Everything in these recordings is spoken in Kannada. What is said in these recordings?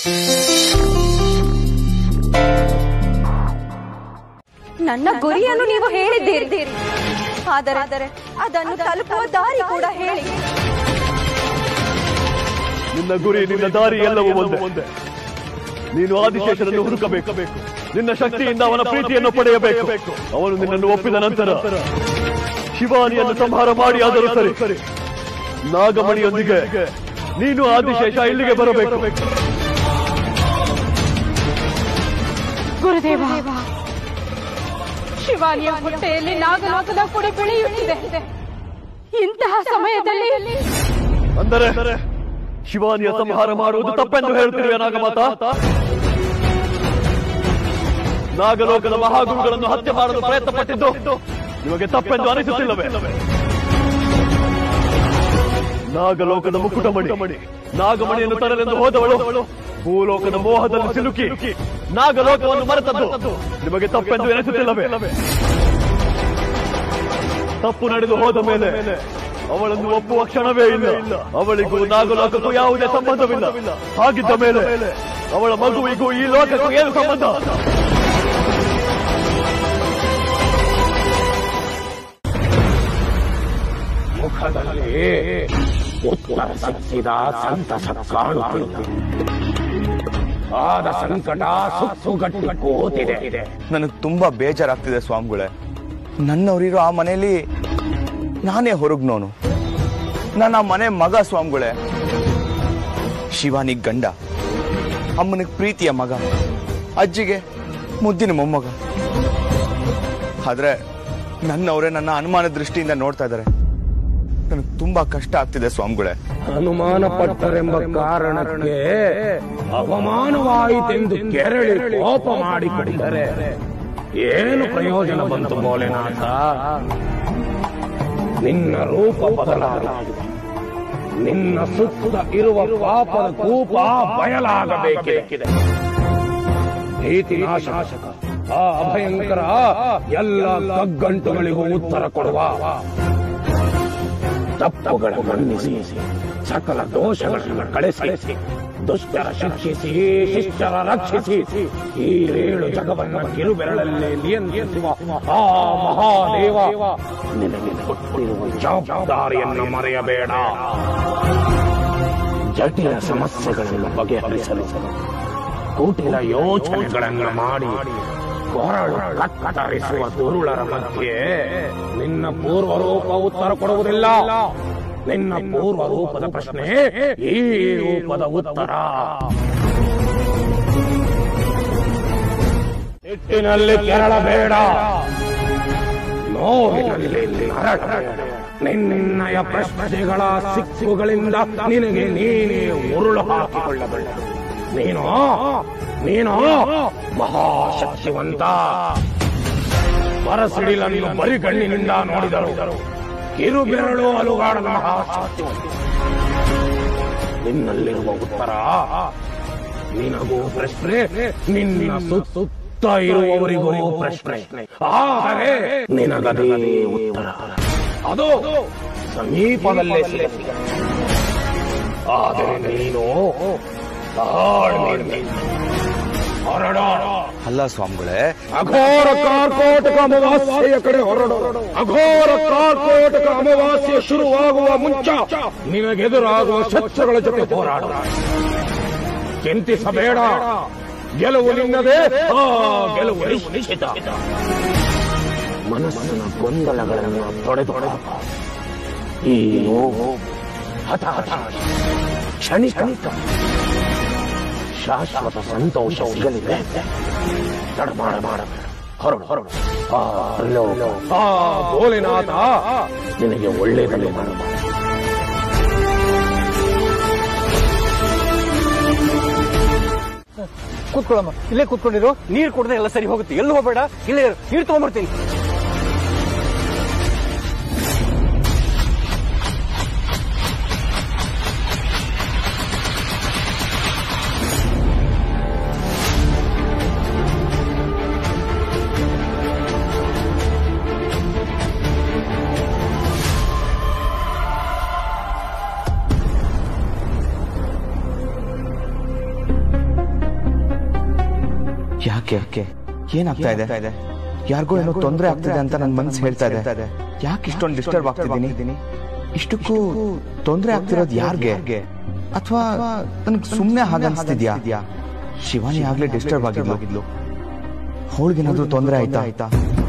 ನನ್ನ ಗುರಿಯನ್ನು ನೀವು ಹೇಳಿದ್ದೀರಿ ಆದರೆ ಅದನ್ನು ತಲುಪುವ ದಾರಿ ಕೂಡ ಹೇಳಿ ನಿನ್ನ ಗುರಿ ನಿನ್ನ ದಾರಿ ಎಲ್ಲವೂ ಒಂದೇ ನೀನು ಆದಿಶೇಷನನ್ನು ಹುಡುಕಬೇಕು ನಿನ್ನ ಶಕ್ತಿಯಿಂದ ಅವನ ಪ್ರೀತಿಯನ್ನು ಪಡೆಯಬೇಕು ಅವನು ನಿನ್ನನ್ನು ಒಪ್ಪಿದ ನಂತರ ಶಿವಾನಿಯನ್ನು ಸಂಹಾರ ಮಾಡಿ ಆದರೂ ಸರಿ ನಾಗಮಣಿಯೊಂದಿಗೆ ನೀನು ಆದಿಶೇಷ ಇಲ್ಲಿಗೆ ಬರಬೇಕು ಗುರುದೇವ ಶಿವಾನಿಯ ಹೊಟ್ಟೆಯಲ್ಲಿ ನಾಗಲೋಕದ ಪುಡಿ ಬೆಳೆಯುತ್ತಿದೆ ಇಂತಹ ಸಮಯದಲ್ಲಿ ಅಂದರೆ ಶಿವಾನಿಯ ಸಂಹಾರ ಮಾಡುವುದು ತಪ್ಪೆಂದು ಹೇಳ್ತಿರುವೆ ನಾಗಮಾತ ನಾಗಲೋಕದ ಮಹಾಗುರುಗಳನ್ನು ಹತ್ಯೆ ಮಾಡಲು ಪ್ರಯತ್ನ ಪಟ್ಟಿದ್ದು ನಿಮಗೆ ತಪ್ಪೆಂದು ಅನಿಸುತ್ತಿಲ್ಲವೇ ನಾಗಲೋಕದ ಮುಕುಟಮಣಿ ನಾಗಮಣಿಯನ್ನು ತರಲೆಂದು ಹೋದವಳು ಭೂಲೋಕದ ಮೋಹದಲ್ಲಿ ಸಿಲುಕಿ ನಾಗಲೋಕವನ್ನು ಮರೆತದ್ದು ನಿಮಗೆ ತಪ್ಪೆಂದು ಎನಿಸುತ್ತಿಲ್ಲವೇ ತಪ್ಪು ನಡೆದು ಹೋದ ಮೇಲೆ ಅವಳನ್ನು ಒಪ್ಪುವ ಕ್ಷಣವೇ ಇಲ್ಲ ಅವಳಿಗೂ ನಾಗಲೋಕಕ್ಕೂ ಯಾವುದೇ ಸಂಬಂಧವಿಲ್ಲ ಹಾಗಿದ್ದ ಮೇಲೆ ಅವಳ ಮಗುವಿಗೂ ಈ ಲೋಕಕ್ಕೂ ಏನು ಸಂಬಂಧ ಮುಖದಲ್ಲಿ ಉತ್ತರ ಸಿಕ್ಕಿದ ಸಂತಸ ಕಾಣುತ್ತಿದೆ ಆದ ಸಂಕಟ ಸುತ್ತುಗಟ್ಟಿ ಕೂತಿದೆ ನನಗೆ ತುಂಬಾ ಬೇಜಾರಾಗ್ತಿದೆ ಸ್ವಾಮಿಗಳೇ ನನ್ನವರಿರೋ ಆ ಮನೆಯಲ್ಲಿ ನಾನೇ ಹೊರಗ್ನೋನು ನಾನು ಆ ಮನೆ ಮಗ ಸ್ವಾಮಿಗಳೇ ಶಿವಾನಿಗ್ ಗಂಡ ಅಮ್ಮನಿಗೆ ಪ್ರೀತಿಯ ಮಗ ಅಜ್ಜಿಗೆ ಮುದ್ದಿನ ಮೊಮ್ಮಗ ಆದ್ರೆ ನನ್ನವರೇ ನನ್ನ ಅನುಮಾನ ದೃಷ್ಟಿಯಿಂದ ನೋಡ್ತಾ ಇದ್ದಾರೆ ನನಗೆ ತುಂಬಾ ಕಷ್ಟ ಆಗ್ತಿದೆ ಸ್ವಾಮಿಗಳೇ ಅನುಮಾನ ಪಟ್ಟರೆಂಬ ಕಾರಣಕ್ಕೆ ಅವಮಾನವಾಯಿತೆಂದು ಕೆರಳಿ ಕೋಪ ಮಾಡಿಕೊಂಡಿದ್ದಾರೆ ಏನು ಪ್ರಯೋಜನ ಬಂತು ಭೋಲೆನಾಥ ನಿನ್ನ ರೂಪ ಬದಲಾಗಿದೆ ನಿನ್ನ ಸುತ್ತ ಇರುವ ಪಾಪದ ಕೂಪ ಬಯಲಾಗಬೇಕಿದೆ ಭೀತಿ ನಾಶಾಸಕ ಆ ಅಭಯಂಕರ ಎಲ್ಲ ಕಗ್ಗಂಟುಗಳಿಗೂ ಉತ್ತರ ಕೊಡುವ ತಪ್ಪುಗಳ ಮನ್ನಿಸಿ ಸಕಲ ದೋಷಗಳನ್ನು ಕಳಿಸಿ ದುಷ್ಟರ ಶಿಕ್ಷಿಸಿ ಶಿಷ್ಟರ ರಕ್ಷಿಸಿ ಈ ಏಳು ಜಗವನ್ನು ಕಿರುಬೆರಳಲ್ಲಿ ನಿಯಂತ್ರಿಸುವ ಆ ಮಹಾದೇವ ನಿನಗೆ ಕೊಟ್ಟಿರುವ ಜವಾಬ್ದಾರಿಯನ್ನು ಮರೆಯಬೇಡ ಜಟಿಲ ಸಮಸ್ಯೆಗಳನ್ನು ಬಗೆಹರಿಸಲು ಕುಟಿಲ ಯೋಚನೆಗಳನ್ನು ಮಾಡಿ ಕೊರಳು ಕತ್ತರಿಸುವ ದುರುಳರ ಮಧ್ಯೆ ನಿನ್ನ ಪೂರ್ವ ರೂಪ ಉತ್ತರ ಕೊಡುವುದಿಲ್ಲ ನಿನ್ನ ಪೂರ್ವ ರೂಪದ ಪ್ರಶ್ನೆ ಈ ರೂಪದ ಉತ್ತರ ಸಿಟ್ಟಿನಲ್ಲಿ ಕೆರಳಬೇಡ ನೋವಿನಲ್ಲಿ ನರಳಬೇಡ ನಿನ್ನಯ ಪ್ರಶ್ನೆಗಳ ಸಿಕ್ಕುಗಳಿಂದ ನಿನಗೆ ನೀನೇ ಉರುಳು ಹಾಕಿಕೊಳ್ಳಬೇಡ ನೀನು ನೀನು ಮಹಾಶಕ್ತಿವಂತ ಬರಸಿಡಿಲನ್ನು ಬರಿಗಣ್ಣಿನಿಂದ ನೋಡಿದರು ಕಿರುಬೆರಳು ಅಲುಗಾಡದ ಮಹಾಶಕ್ತಿವಂತ ನಿನ್ನಲ್ಲಿರುವ ಉತ್ತರ ನಿನಗೂ ಪ್ರಶ್ನೆ ನಿನ್ನ ಸುತ್ತ ಇರುವವರಿಗೂ ಪ್ರಶ್ನೆ ಆದರೆ ನಿನಗದೇ ಉತ್ತರ ಅದು ಸಮೀಪದಲ್ಲೇ ಸಿಗಲಿದೆ ಆದರೆ ನೀನು ತಾಳ್ಮೆಯಿಂದ ಹೊರಡ ಅಲ್ಲ ಸ್ವಾಮಿಗಳೇ ಅಘೋರ ಕಾರ್ಕೋಟಕ ಅಮಾವಾಸ್ಯೆಯ ಕಡೆ ಹೊರಡು ಅಘೋರ ಕಾರ್ಕೋಟಕ ಅಮಾವಾಸ್ಯೆ ಶುರುವಾಗುವ ಮುಂಚ ನಿನಗೆದುರಾಗುವ ಶತ್ರುಗಳ ಜೊತೆ ಹೋರಾಡ ಚಿಂತಿಸಬೇಡ ಗೆಲುವು ನಿನ್ನದೇ ಆ ಗೆಲುವು ನಿಶ್ಚಿತ ಮನಸ್ಸಿನ ಗೊಂದಲಗಳನ್ನು ತೊಡೆದು ಈ ನೋವು ಹಠ ಹಠ ಕ್ಷಣಿಕ ಶಾಶ್ವತ ಸಂತೋಷ ಸಿಗಲಿದೆ ತಡಮಾಡ ಮಾಡಬೇಡ ಹೊರಡು ಹೊರಡು ಆ ಲೋಕ, ಆ ಭೋಲೆನಾಥ ನಿನಗೆ ಒಳ್ಳೆಯದನ್ನೇ ಮಾಡುವ ಕೂತ್ಕೊಳ್ಳಮ್ಮ ಇಲ್ಲೇ ಕೂತ್ಕೊಂಡಿರು ನೀರು ಕುಡ್ದೆ ಎಲ್ಲ ಸರಿ ಹೋಗುತ್ತೆ ಎಲ್ಲೂ ಹೋಗ್ಬೇಡ ಇಲ್ಲೇ ಇರು. ನೀರು ತಗೊಂಡ್ಬರ್ತೀನಿ ಯಾಕೆ ಯಾಕೆ ಏನಾಗ್ತಾ ಇದೆ ಯಾರಿಗೋ ಏನೋ ತೊಂದರೆ ಆಗ್ತಿದೆ ಅಂತ ನನ್ನ ಮನಸ್ಸು ಹೇಳ್ತಾ ಇದೆ ಯಾಕೆ ಇಷ್ಟೊಂದು ಡಿಸ್ಟರ್ಬ್ ಆಗ್ತಿದ್ದೀನಿ ಇಷ್ಟಕ್ಕೂ ತೊಂದರೆ ಆಗ್ತಿರೋದು ಯಾರ್ಗೆ ಅಥವಾ ನನಗೆ ಸುಮ್ಮನೆ ಹಾಗನ್ಸ್ತಿದ್ಯಾ ಶಿವಾನಿ ಆಗ್ಲೇ ಡಿಸ್ಟರ್ಬ್ ಆಗಿದ್ಲು ಅವಳಿಗೇನಾದ್ರೂ ತೊಂದರೆ ಆಯ್ತಾ ಆಯ್ತಾ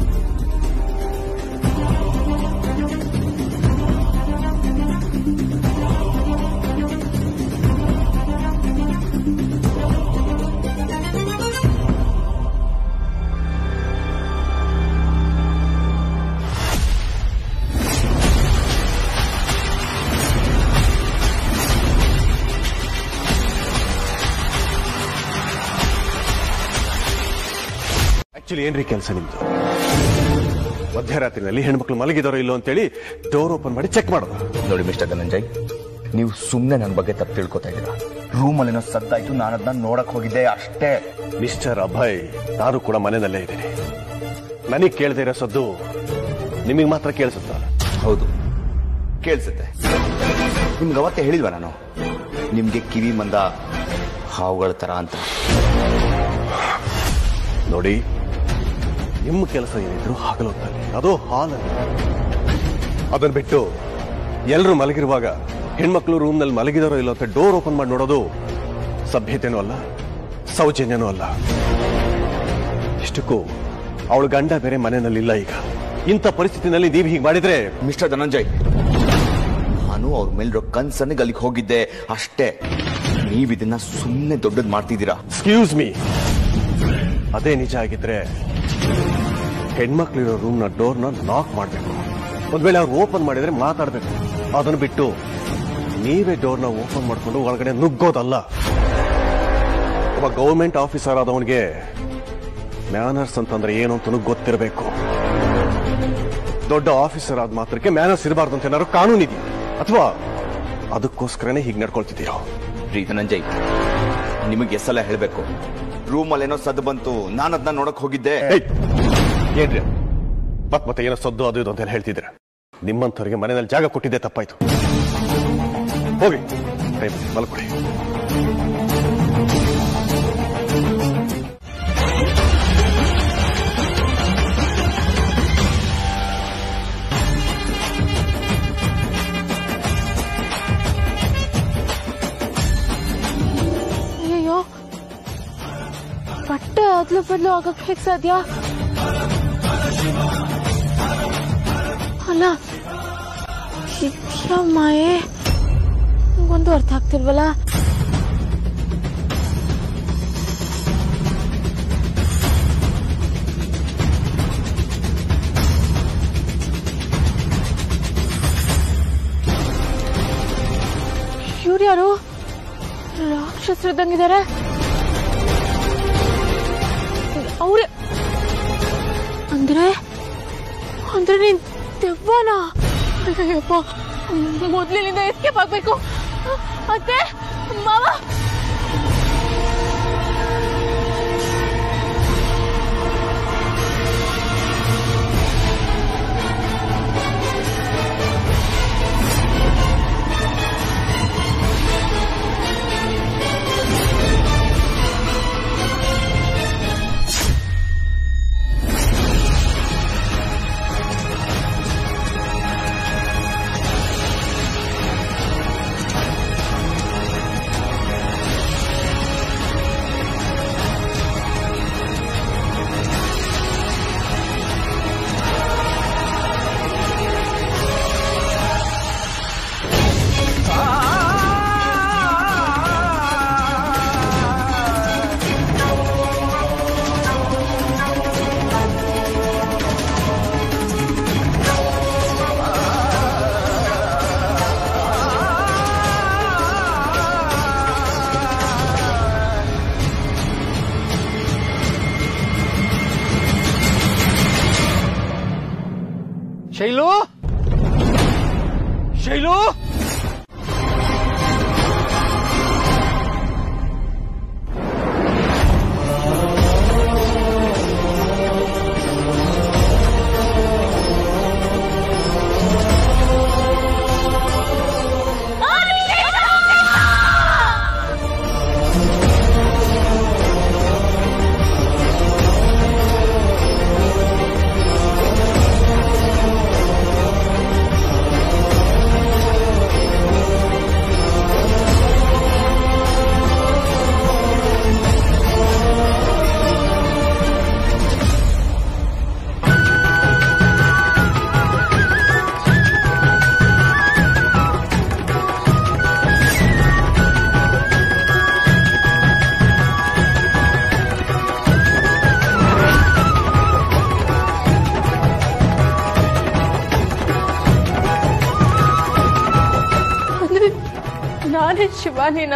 ಆಕ್ಚುಲಿ ಏನ್ರಿ ಕೆಲಸ ನಿಮ್ದು ಮಧ್ಯರಾತ್ರಿನಲ್ಲಿ ಹೆಣ್ಮಕ್ಳು ಮಲಗಿದಾರೋ ಇಲ್ಲೋ ಅಂತೇಳಿ ಡೋರ್ ಓಪನ್ ಮಾಡಿ ಚೆಕ್ ಮಾಡೋದು ನೋಡಿ ಮಿಸ್ಟರ್ ಧನಂಜಯ್ ನೀವು ಸುಮ್ಮನೆ ನನ್ನ ಬಗ್ಗೆ ತಪ್ಪು ತಿಳ್ಕೊತಾ ಇದ್ದೀರಾ ರೂಮಲ್ಲಿ ಏನೋ ಸದ್ದಾಯ್ತು ನಾನು ಅದನ್ನ ನೋಡಕ್ ಹೋಗಿದ್ದೆ ಅಷ್ಟೇ ಮಿಸ್ಟರ್ ಅಭಯ್ ನಾನು ಕೂಡ ಮನೆಯಲ್ಲೇ ಇದ್ದೀನಿ ನನಗೆ ಕೇಳದೇ ಇರೋ ಸದ್ದು ನಿಮಗೆ ಮಾತ್ರ ಕೇಳಿಸುತ್ತ ಹೌದು ಕೇಳಿಸುತ್ತೆ ನಿಮ್ಗೆ ಅವತ್ತೇ ಹೇಳಿಲ್ವ ನಾನು ನಿಮ್ಗೆ ಕಿವಿ ಮಂದ ಹಾವುಗಳ ತರ ಅಂತ ನೋಡಿ ನಿಮ್ಮ ಕೆಲಸ ಏನಿದ್ರು ಹಗಲೊತ್ತಲ್ಲಿ ಅದು ಹಾಲಲ್ಲಿ ಅದನ್ನ ಬಿಟ್ಟು ಎಲ್ಲರೂ ಮಲಗಿರುವಾಗ ಹೆಣ್ಮಕ್ಳು ರೂಮ್ನಲ್ಲಿ ಮಲಗಿದಾರೋ ಇಲ್ಲೋ ಅಂತ ಡೋರ್ ಓಪನ್ ಮಾಡಿ ನೋಡೋದು ಸಭ್ಯತೆನೂ ಅಲ್ಲ ಸೌಜನ್ಯನೂ ಅಲ್ಲ ಇಷ್ಟಕ್ಕೂ ಅವಳ ಗಂಡ ಬೇರೆ ಮನೆಯಲ್ಲಿಲ್ಲ ಈಗ ಇಂಥ ಪರಿಸ್ಥಿತಿನಲ್ಲಿ ನೀವು ಹೀಗೆ ಮಾಡಿದ್ರೆ ಮಿಸ್ಟರ್ ಧನಂಜಯ್ ನಾನು ಅವ್ರ ಮೇಲಿರೋ ಕನ್ಸನ್ನಿಗೆ ಅಲ್ಲಿಗೆ ಹೋಗಿದ್ದೆ ಅಷ್ಟೇ ನೀವ್ ಇದನ್ನ ಸುಮ್ಮನೆ ದೊಡ್ಡದ್ ಮಾಡ್ತಿದ್ದೀರಾ ಎಕ್ಸ್ಕ್ಯೂಸ್ ಮೀ ಅದೇ ನಿಜ ಆಗಿದ್ರೆ ಹೆಣ್ಮಕ್ಳಿರೋ ರೂಮ್ನ ಡೋರ್ನ ನಾಕ್ ಮಾಡಬೇಕು ಒಂದ್ ವೇಳೆ ಅವ್ರು ಓಪನ್ ಮಾಡಿದ್ರೆ ಮಾತಾಡ್ಬೇಕು ಅದನ್ನು ಬಿಟ್ಟು ನೀವೇ ಡೋರ್ನ ಓಪನ್ ಮಾಡ್ಕೊಂಡು ಒಳಗಡೆ ನುಗ್ಗೋದಲ್ಲ ಒಬ್ಬ ಗೌರ್ಮೆಂಟ್ ಆಫೀಸರ್ ಆದವನಿಗೆ ಮ್ಯಾನರ್ಸ್ ಅಂತಂದ್ರೆ ಏನು ಅಂತ ಗೊತ್ತಿರಬೇಕು ದೊಡ್ಡ ಆಫೀಸರ್ ಆದ ಮಾತ್ರಕ್ಕೆ ಮ್ಯಾನರ್ಸ್ ಇರಬಾರ್ದು ಅಂತ ಏನಾದ್ರು ಕಾನೂನಿದೆಯಾ ಅಥವಾ ಅದಕ್ಕೋಸ್ಕರನೇ ಹೀಗೆ ನಡ್ಕೊಳ್ತಿದ್ದೀರೋ ರೀ ಧನಂಜಯ್ ನಿಮಗೆ ಎಸ್ಸಲ ಹೇಳ್ಬೇಕು ರೂಮಲ್ಲಿ ಏನೋ ಸದ್ದು ಬಂತು ನಾನು ಅದನ್ನ ನೋಡಕ್ ಹೋಗಿದ್ದೆ ಏಯ್! ಏನ್ರಿ ಅದು? ಮತ್ ಮತ್ತೆ ಏನೋ ಸದ್ದು ಅದು ಇದು ಅಂತ ಹೇಳ್ತಿದ್ರೆ ನಿಮ್ಮಂಥವ್ರಿಗೆ ಮನೆಯಲ್ಲಿ ಜಾಗ ಕೊಟ್ಟಿದ್ದೆ ತಪ್ಪಾಯ್ತು ಹೋಗಿ ಟೈಮ್ ಮಲ್ಕೊಡಿ ಅಯ್ಯೋ ಬಟ್ಟೆ ಅದ್ಲು ಬದ್ಲು ಆಗಕ್ ಹೇಗ್ ಸಾಧ್ಯ ಅಲ್ಲ ಇದ್ಯಾವ ಮಾಯೆ ಒಂದು ಅರ್ಥ ಆಗ್ತಿಲ್ವಲ್ಲ ಇವ್ರು ಯಾರು ರಾಕ್ಷಸರಿದ್ದಂಗಿದ್ದಾರೆ ಅವ್ರೆ ಅಂದ್ರೆ ಅಂದ್ರೆ ನೀನ್ ದೆವ್ವನಾ ಅಯ್ಯಪ್ಪ ಮೊದ್ಲಿನಿಂದ ಎಸ್ಕೇಪ್ ಆಗ್ಬೇಕು ಅತ್ತೆ ಮಾವ ಶೈಲು ಶೈಲು ಆ ಶಿವಾನಿನ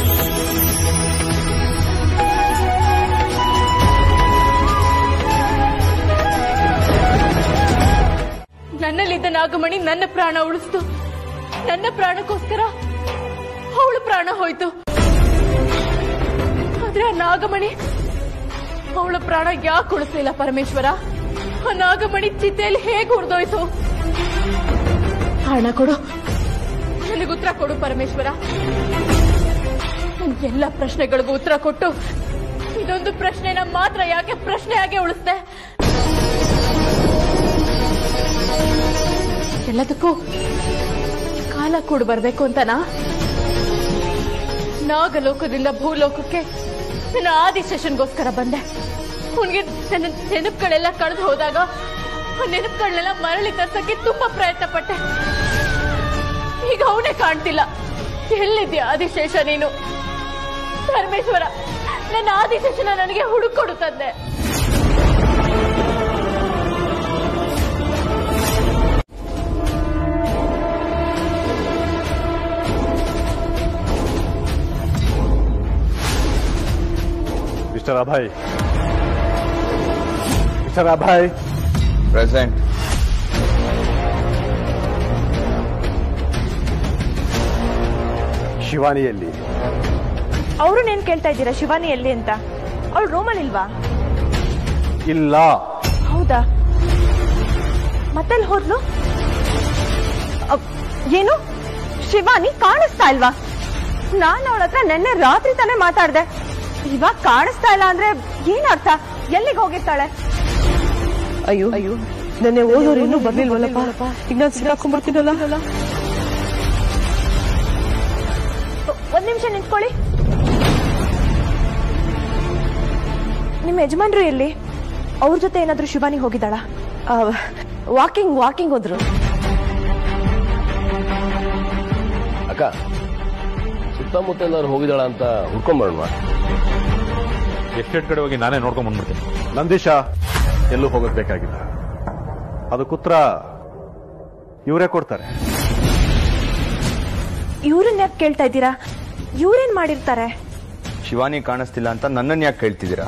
ನನ್ನಲ್ಲಿದ್ದ ನಾಗಮಣಿ ನನ್ನ ಪ್ರಾಣ ಉಳಿಸ್ತು ನನ್ನ ಪ್ರಾಣಕ್ಕೋಸ್ಕರ ಅವಳು ಪ್ರಾಣ ಹೋಯ್ತು ಆದ್ರೆ ಆ ನಾಗಮಣಿ ಅವಳ ಪ್ರಾಣ ಯಾಕೆ ಉಳಿಸ್ಲಿಲ್ಲ ಪರಮೇಶ್ವರ ಆ ನಾಗಮಣಿ ಚಿತೆಯಲ್ಲಿ ಹೇಗೆ ಉರಿದೋಯ್ತು ಹಣ ಕೊಡು ನನಗೆ ಉತ್ತರ ಕೊಡು ಪರಮೇಶ್ವರ ನನ್ ಎಲ್ಲ ಪ್ರಶ್ನೆಗಳಿಗೂ ಉತ್ತರ ಕೊಟ್ಟು ಇದೊಂದು ಪ್ರಶ್ನೆನ ಮಾತ್ರ ಯಾಕೆ ಪ್ರಶ್ನೆಯಾಗೆ ಉಳಿಸ್ದೆ ಎಲ್ಲದಕ್ಕೂ ಕಾಲ ಕೂಡ ಬರ್ಬೇಕು ಅಂತನಾ ನಾಗಲೋಕದಿಂದ ಭೂಲೋಕಕ್ಕೆ ನನ್ನ ಆದಿಶೇಷನ್ಗೋಸ್ಕರ ಬಂದೆ ಅವನಿಗೆ ನನ್ನ ನೆನಪುಗಳೆಲ್ಲ ಕಳೆದು ಹೋದಾಗ ಆ ನೆನಪುಗಳನ್ನೆಲ್ಲ ಮರಳಿ ತರ್ಸಕ್ಕೆ ತುಂಬಾ ಪ್ರಯತ್ನ ಪಟ್ಟೆ ಈಗ ಅವನೇ ಕಾಣ್ತಿಲ್ಲ ಎಲ್ಲಿದ್ಯಾ ಆದಿಶೇಷ ನೀನು ಪರಮೇಶ್ವರ ನನ್ನ ಆದಿಶೇಷನ ನನಗೆ ಹುಡುಕೊಡು ತಂದೆ mister Abhay mister Abhay present ಶಿವಾನಿಯಲ್ಲಿ ಅವ್ರನ್ನೇನ್ ಕೇಳ್ತಾ ಇದ್ದೀರಾ ಶಿವಾನಿ ಎಲ್ಲಿ ಅಂತ ಅವಳು ರೂಮಲ್ಲಿ ಇಲ್ವಾ ಇಲ್ಲ ಹೌದಾ ಮತ್ತೆಲ್ಲಿ ಹೋದ್ಲು ಅವ್- ಏನು ಶಿವಾನಿ ಕಾಣಿಸ್ತಾ ಇಲ್ವಾ ನಾನು ಅವಳ ಹತ್ರ ನಿನ್ನೆ ರಾತ್ರಿ ತಾನೇ ಮಾತಾಡ್ದೆ ಇವಾಗ ಕಾಣಿಸ್ತಾ ಇಲ್ಲ ಅಂದ್ರೆ ಏನರ್ಥ ಎಲ್ಲಿಗೆ ಹೋಗಿರ್ತಾಳೆ ಅಯ್ಯೋ ಅಯ್ಯೋ ನೆನ್ನೆ ಓದೋರು ಇನ್ನೂ ಬರ್ಲಿಲ್ವಲ್ಲಪ್ಪ ಈಗ ನಾನು ಸಿಕ್ಕಾಕೊಂಡ್ಬಿಡ್ತೀನಲ್ಲ ಒಂದ್ ನಿಮಿಷ ನಿಂತ್ಕೊಳ್ಳಿ ನಿಮ್ಮ ಯಜಮಾನ್ರು ಎಲ್ಲಿ ಅವ್ರ ಜೊತೆ ಏನಾದ್ರೂ ಶಿವಾನಿ ಹೋಗಿದ್ದಾಳ ವಾಕಿಂಗ್ ವಾಕಿಂಗ್ ಹೋದ್ರು ಅಕ್ಕ ಸುತ್ತಮುತ್ತ ಎಲ್ಲರೂ ಹೋಗಿದಾಳ ಅಂತ ಹುಡ್ಕೊಂಬರೋಣ ಎಷ್ಟೆಟ್ ಕಡೆ ಹೋಗಿ ನಾನೇ ನೋಡ್ಕೊಂಡ್ ಬಂದ್ಬಿಡ್ತೀನಿ ನಂದೀಶ ಎಲ್ಲೂ ಹೋಗೋದ್ ಬೇಕಾಗಿಲ್ಲ ಅದಕ್ಕುತ್ತರ ಇವರೇ ಕೊಡ್ತಾರೆ ಇವ್ರನ್ನ ಯಾಕೆ ಕೇಳ್ತಾ ಇದ್ದೀರಾ ಇವ್ರೇನ್ ಮಾಡಿರ್ತಾರೆ ಶಿವಾನಿ ಕಾಣಿಸ್ತಿಲ್ಲ ಅಂತ ನನ್ನನ್ನು ಯಾಕೆ ಕೇಳ್ತಿದ್ದೀರಾ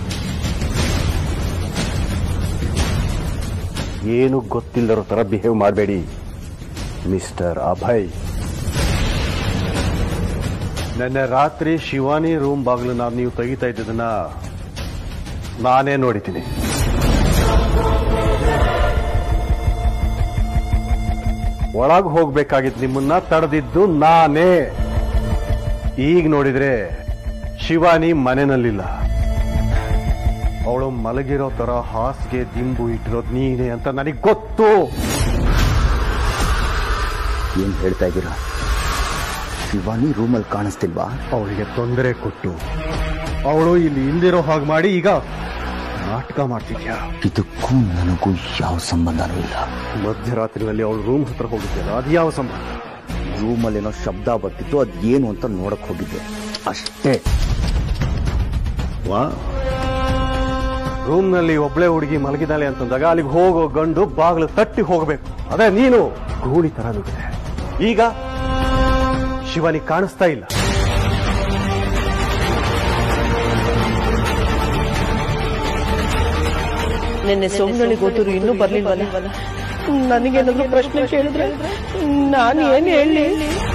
ಏನು ಗೊತ್ತಿಲ್ಲರೋ ತರ ಬಿಹೇವ್ ಮಾಡಬೇಡಿ ಮಿಸ್ಟರ್ ಅಭಯ್ ನಿನ್ನೆ ರಾತ್ರಿ ಶಿವಾನಿ ರೂಮ್ ಬಾಗಿಲು ನಾನು ನೀವು ತೆಗಿತಾ ಇದ್ದದನ್ನ ನಾನೇ ನೋಡಿದ್ದೀನಿ ಒಳಗ್ ಹೋಗ್ಬೇಕಾಗಿದ್ದು ನಿಮ್ಮನ್ನ ತಡೆದಿದ್ದು ನಾನೇ ಈಗ ನೋಡಿದ್ರೆ ಶಿವಾನಿ ಮನೆಯಲ್ಲಿಲ್ಲ ಅವಳು ಮಲಗಿರೋ ತರ ಹಾಸಿಗೆ ದಿಂಬು ಇಟ್ಟಿರೋದು ನೀನೆ ಅಂತ ನನಗೆ ಗೊತ್ತು ಏನ್ ಹೇಳ್ತಾ ಇದ್ದೀರಾ ಶಿವಾನಿ ರೂಮಲ್ಲಿ ಕಾಣಿಸ್ತಿಲ್ವಾ ಅವಳಿಗೆ ತೊಂದರೆ ಕೊಟ್ಟು ಅವಳು ಇಲ್ಲಿ ಇಲ್ದಿರೋ ಹಾಗೆ ಮಾಡಿ ಈಗ ನಾಟಕ ಮಾಡ್ತಿದ್ಯಾ ಇದಕ್ಕೂ ನನಗೂ ಯಾವ ಸಂಬಂಧನೂ ಇಲ್ಲ ಮಧ್ಯರಾತ್ರಿನಲ್ಲಿ ಅವಳು ರೂಮ್ ಹತ್ರ ಹೋಗಿದ್ಯಲ್ಲ ಅದು ಯಾವ ಸಂಬಂಧ ರೂಮಲ್ಲಿ ಏನೋ ಶಬ್ದ ಬರ್ತಿತ್ತು ಅದ್ ಏನು ಅಂತ ನೋಡಕ್ ಹೋಗಿದ್ದೆ ಅಷ್ಟೇ ವಾ ರೂಮ್ನಲ್ಲಿ ಒಬ್ಳೆ ಹುಡುಗಿ ಮಲಗಿದಾಳೆ ಅಂತಂದಾಗ ಅಲ್ಲಿಗೆ ಹೋಗೋ ಗಂಡು ಬಾಗಿಲು ತಟ್ಟಿ ಹೋಗಬೇಕು ಅದೇ ನೀನು ಗೂಳಿ ತರ ನುಗ್ಗಿದೆ ಈಗ ಶಿವಾನಿ ಕಾಣಿಸ್ತಾ ಇಲ್ಲ ನಿನ್ನೆ ಸೋಮನಳ್ಳಿ ಓದೋರು ಇನ್ನೂ ಬರ್ಲಿಲ್ವಲ್ಲ ನನಗೇನಾದ್ರೂ ಪ್ರಶ್ನೆ ಕೇಳಿದ್ರೆ ನಾನು ಏನ್ ಹೇಳಿ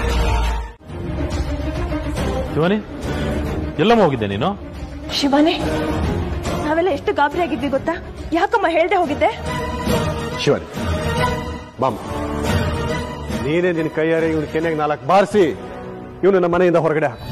ಶಿವಾನಿ ಎಲ್ಲಮ್ಮ ಹೋಗಿದ್ದೆ ನೀನು ಶಿವಾನಿ ನಾವೆಲ್ಲ ಎಷ್ಟು ಗಾಬರಿ ಆಗಿದ್ವಿ ಗೊತ್ತಾ ಯಾಕಮ್ಮ ಹೇಳ್ದೆ ಹೋಗಿದ್ದೆ ಶಿವಾನಿ ಬಾಮ ನೀನೇ ನಿನ್ನ ಕೈಯಾರೆ ಇವನು ಕೆನೆಗೆ ನಾಲ್ಕು ಬಾರಿಸಿ ಇವನು ನಮ್ಮ ಮನೆಯಿಂದ ಹೊರಗಡೆ ಹಾಕು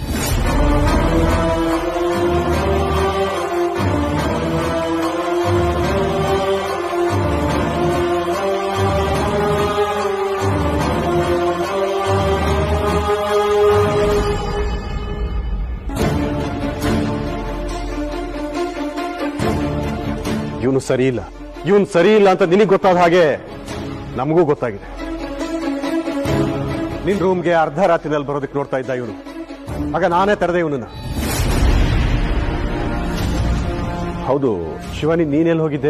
ಇವನು ಸರಿ ಇಲ್ಲ ಇವನು ಸರಿ ಇಲ್ಲ ಅಂತ ನಿನಗೆ ಗೊತ್ತಾದ ಹಾಗೆ ನಮಗೂ ಗೊತ್ತಾಗಿದೆ ನಿನ್ ರೂಮ್ಗೆ ಅರ್ಧ ರಾತ್ರಿನಲ್ಲಿ ಬರೋದಕ್ಕೆ ನೋಡ್ತಾ ಇದ್ದ ಇವನು ಆಗ ನಾನೇ ತಡೆದೆ ಇವನನ್ನ ಹೌದು ಶಿವಾನಿ ನೀನೆಲ್ಲಿ ಹೋಗಿದ್ದೆ